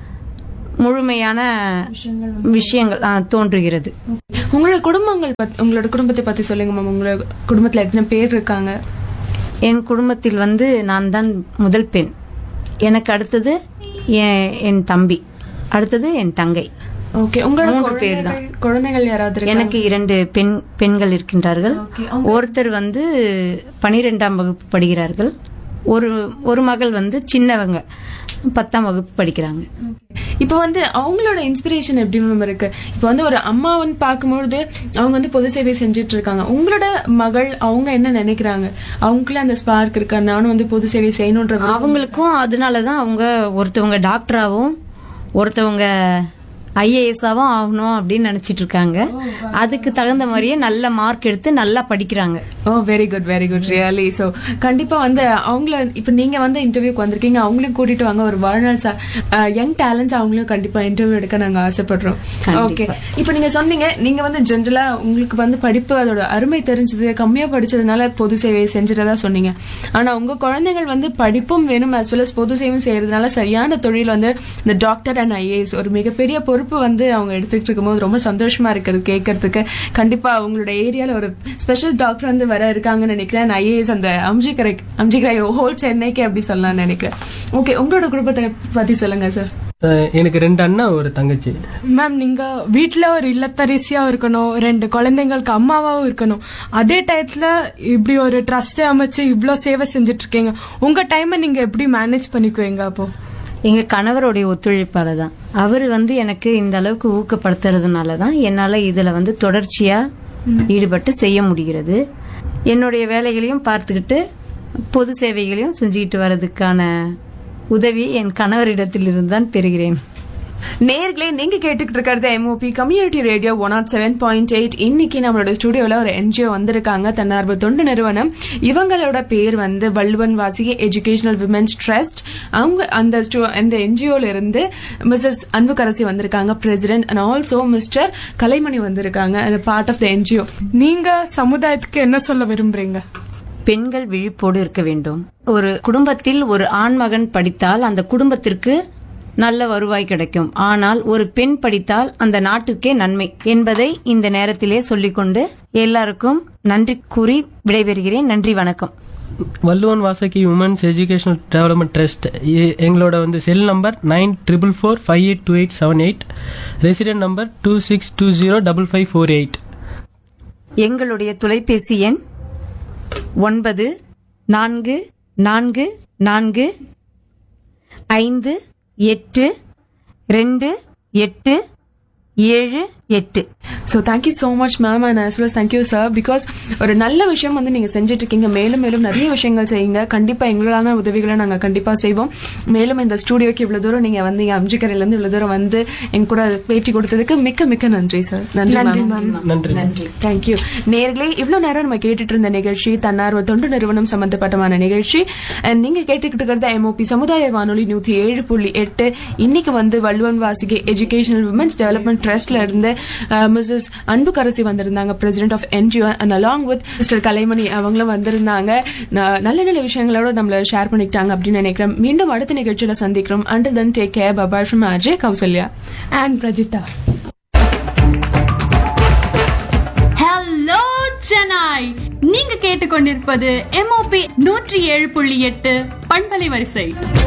முழுமையான விஷயங்கள் ஆ, தோன்றுகிறது உங்களோட குடும்பங்கள் பத்தி- உங்களோட குடும்பத்தை பத்தி சொல்லுங்க மேம் உங்களோட குடும்பத்துல எத்தனை பேர் இருக்காங்க என் குடும்பத்தில் வந்து நான் தான் முதல் பெண் எனக்கு அடுத்தது என் என் தம்பி அடுத்தது என் தங்கை ஓகே உங்களோட மூன்று பேர் தான் குழந்தைகள்- குழந்தைகள் யாராவது இருக்காங்க? எனக்கு இரண்டு பெண் பெண்கள் இருக்கின்றார்கள் ஒருத்தர் வந்து பனிரெண்டாம் வகுப்பு படிக்கிறார்கள் ஒரு ஒரு மகள் வந்து சின்னவங்க பத்தாம் வகுப்பு படிக்கிறாங்க இப்ப வந்து அவங்களோட இன்ஸ்பிரேஷன் எப்படி மேம் இருக்கு இப்ப வந்து ஒரு அம்மாவன்னு பார்க்கும்பொழுது அவங்க வந்து பொது சேவை செஞ்சுட்டு இருக்காங்க உங்களோட மகள் அவங்க என்ன நினைக்கிறாங்க அவங்களுக்குள்ள அந்த ஸ்பார்க் இருக்கா நானும் வந்து பொது சேவை செய்யணுன்ற விருப்பம் அவங்களுக்கும் அதனாலதான் அவங்க ஒருத்தவங்க டாக்டராகவும் ஒருத்தவங்க ஐஏஎஸ்ஸாவும் ஆகணும் அப்படின்னு நினைச்சிட்டு இருக்காங்க அதுக்கு தகுந்த மாதிரியே நல்ல மார்க் எடுத்து நல்லா படிக்கிறாங்க oh very good very good really so கண்டிப்பா வந்து அவங்கள இப்ப நீங்க வந்து இன்டர்வியூக்கு வந்திருக்கீங்க அவங்களையும் கூட்டிட்டு வாங்க ஒரு வாழ்நாள் யங் டேலண்ட்ஸ் அவங்களையும் கண்டிப்பா இன்டர்வியூ எடுக்க நாங்க ஆசைப்படுறோம் ஓகே இப்ப நீங்க சொன்னீங்க நீங்க வந்து ஜென்ரலா உங்களுக்கு வந்து படிப்பு அதோட அருமை தெரிஞ்சது கம்மியா படிச்சதுனால பொது சேவையை செஞ்சுட்டதா சொன்னீங்க ஆனா உங்க குழந்தைகள் வந்து படிப்பும் வேணும் as well as பொது சேவையும் செய்யறதுனால சரியான தொழில் வந்து இந்த டாக்டர் அண்ட் ஐஏஎஸ் ஒரு மிகப்பெரிய பொறுப்பு வந்து அவங்க எடுத்துட்டு இருக்கும்போது ரொம்ப சந்தோஷமா இருக்குது கேட்கறதுக்கு கண்டிப்பா உங்களோட ஏரியால ஒரு ஸ்பெஷல் டாக்டர் வந்து வர இருக்காங்கன்னு நினைக்கிறேன் ஐஏஎஸ் அந்த அம்ஜிக்கரை அம்ஜிக்கரை ஹோல் சென்னைக்கு அப்படி சொல்லலாம்னு நினைக்கிறேன் ஓகே உங்களோட குடும்பத்தை பத்தி சொல்லுங்க சார் அஹ் எனக்கு ரெண்டு அண்ணா ஒரு தங்கச்சி மேம் நீங்க வீட்ல ஒரு இல்லத்தரசியா இருக்கணும் ரெண்டு குழந்தைங்களுக்கு அம்மாவாவும் இருக்கணும் அதே டயத்துல இப்படி ஒரு ட்ரஸ்ட் அமைச்சு இவ்ளோ சேவை செஞ்சுட்டு இருக்கீங்க உங்க டைமை நீங்க எப்படி மேனேஜ் பண்ணிக்குவீங்க அப்போ எங்க கணவருடைய ஒத்துழைப்பால தான் அவர் வந்து எனக்கு இந்த அளவுக்கு ஊக்கப்படுத்துறதுனால தான் என்னால இதுல வந்து தொடர்ச்சியா ஈடுபட்டு செய்ய முடிகிறது என்னுடைய வேலைகளையும் பார்த்துக்கிட்டு பொது சேவைகளையும் செஞ்சுக்கிட்டு வர்றதுக்கான உதவி என் கணவரிடத்திலிருந்து தான் பெறுகிறேன் நேர்களே நீங்க கேட்டுக்கிட்டு இருக்கிறது MOP community radio one naught seven point eight இன்னைக்கு நம்மளோட ஸ்டுடியோல ஒரு என்ஜிஓ வந்திருக்காங்க தன்னார்வ தொண்டு நிறுவனம் இவங்களோட பேர் வந்து Valluvan Vasigai educational women's trust அவங்க அந்த stu- அந்த என்ஜிஓல இருந்து மிஸ்ஸஸ் அன்புக்கரசி வந்திருக்காங்க president and also Mister Kalaimani வந்திருக்காங்க பார்ட் ஆஃப் த என்ஜிஓ நீங்க சமுதாயத்துக்கு என்ன சொல்ல விரும்புறீங்க பெண்கள் விழிப்போடு இருக்க வேண்டும் ஒரு குடும்பத்தில் ஒரு ஆண்மகன் படித்தால் அந்த குடும்பத்திற்கு நல்ல வருவாய் கிடைக்கும் ஆனால் ஒரு பெண் படித்தால் அந்த நாட்டுக்கே நன்மை என்பதை இந்த நேரத்திலே சொல்லிக்கொண்டு எல்லாருக்கும் நன்றி கூறி விடைபெறுகிறேன் நன்றி வணக்கம் Valluvan Vasaki women's educational development trust எங்களோட வந்து cell number nine triple four five eight two eight seven eight resident number two six two zero double five four eight எங்களுடைய தொலைபேசி எண் ஒன்பது நான்கு நான்கு நான்கு ஐந்து எட்டு ரெண்டு எட்டு ஏழு எட்டு so thank you so much ma'am and as well as thank you sir because ஒரு நல்ல விஷயம் வந்து நீங்கள் செஞ்சுட்டு இருக்கீங்க மேலும் மேலும் நிறைய விஷயங்கள் செய்யுங்க கண்டிப்பாக எங்களான உதவிகளை நாங்கள் கண்டிப்பாக செய்வோம் மேலும் இந்த ஸ்டூடியோக்கு இவ்வளோ தூரம் நீங்கள் வந்து அம்ஜிக்கரையிலேருந்து இவ்வளோ தூரம் வந்து எங்க கூட பேட்டி கொடுத்ததுக்கு மிக்க மிக்க நன்றி சார் நன்றி மேம் நன்றி தேங்க்யூ நேர்களே இவ்வளவு நேரம் நம்ம கேட்டுட்டு இருந்த நிகழ்ச்சி தன்னார்வ தொண்டு நிறுவனம் சம்பந்தப்பட்டமான நிகழ்ச்சி And நீங்க கேட்டுக்கிட்டு இருக்கிறது எம்ஓபி சமுதாய வானொலி நூத்தி ஏழு புள்ளி எட்டு இன்னைக்கு வந்து Valluvan Vasigai educational women's development ட்ரஸ்ட்ல இருந்து மிஸ்ஸஸ் அன்புக்கரசி வந்திருந்தாங்க president of NGO and along with Mister Kalaimani அவங்களும் வந்திருந்தாங்க ந- நல்ல நல்ல விஷயங்களோட நம்மள ஷேர் பண்ணிக்கிட்டாங்க அப்படின்னு நினைக்கிறேன் மீண்டும் அடுத்த நிகழ்ச்சியில சந்திக்கிறோம் and then take care bye bye from Ajay Kausalya and Prajitha hello Chennai நீங்க கேட்டுக்கொண்டிருப்பது எம்ஓபி நூற்றி ஏழு புள்ளி எட்டு பண்பலை வரிசை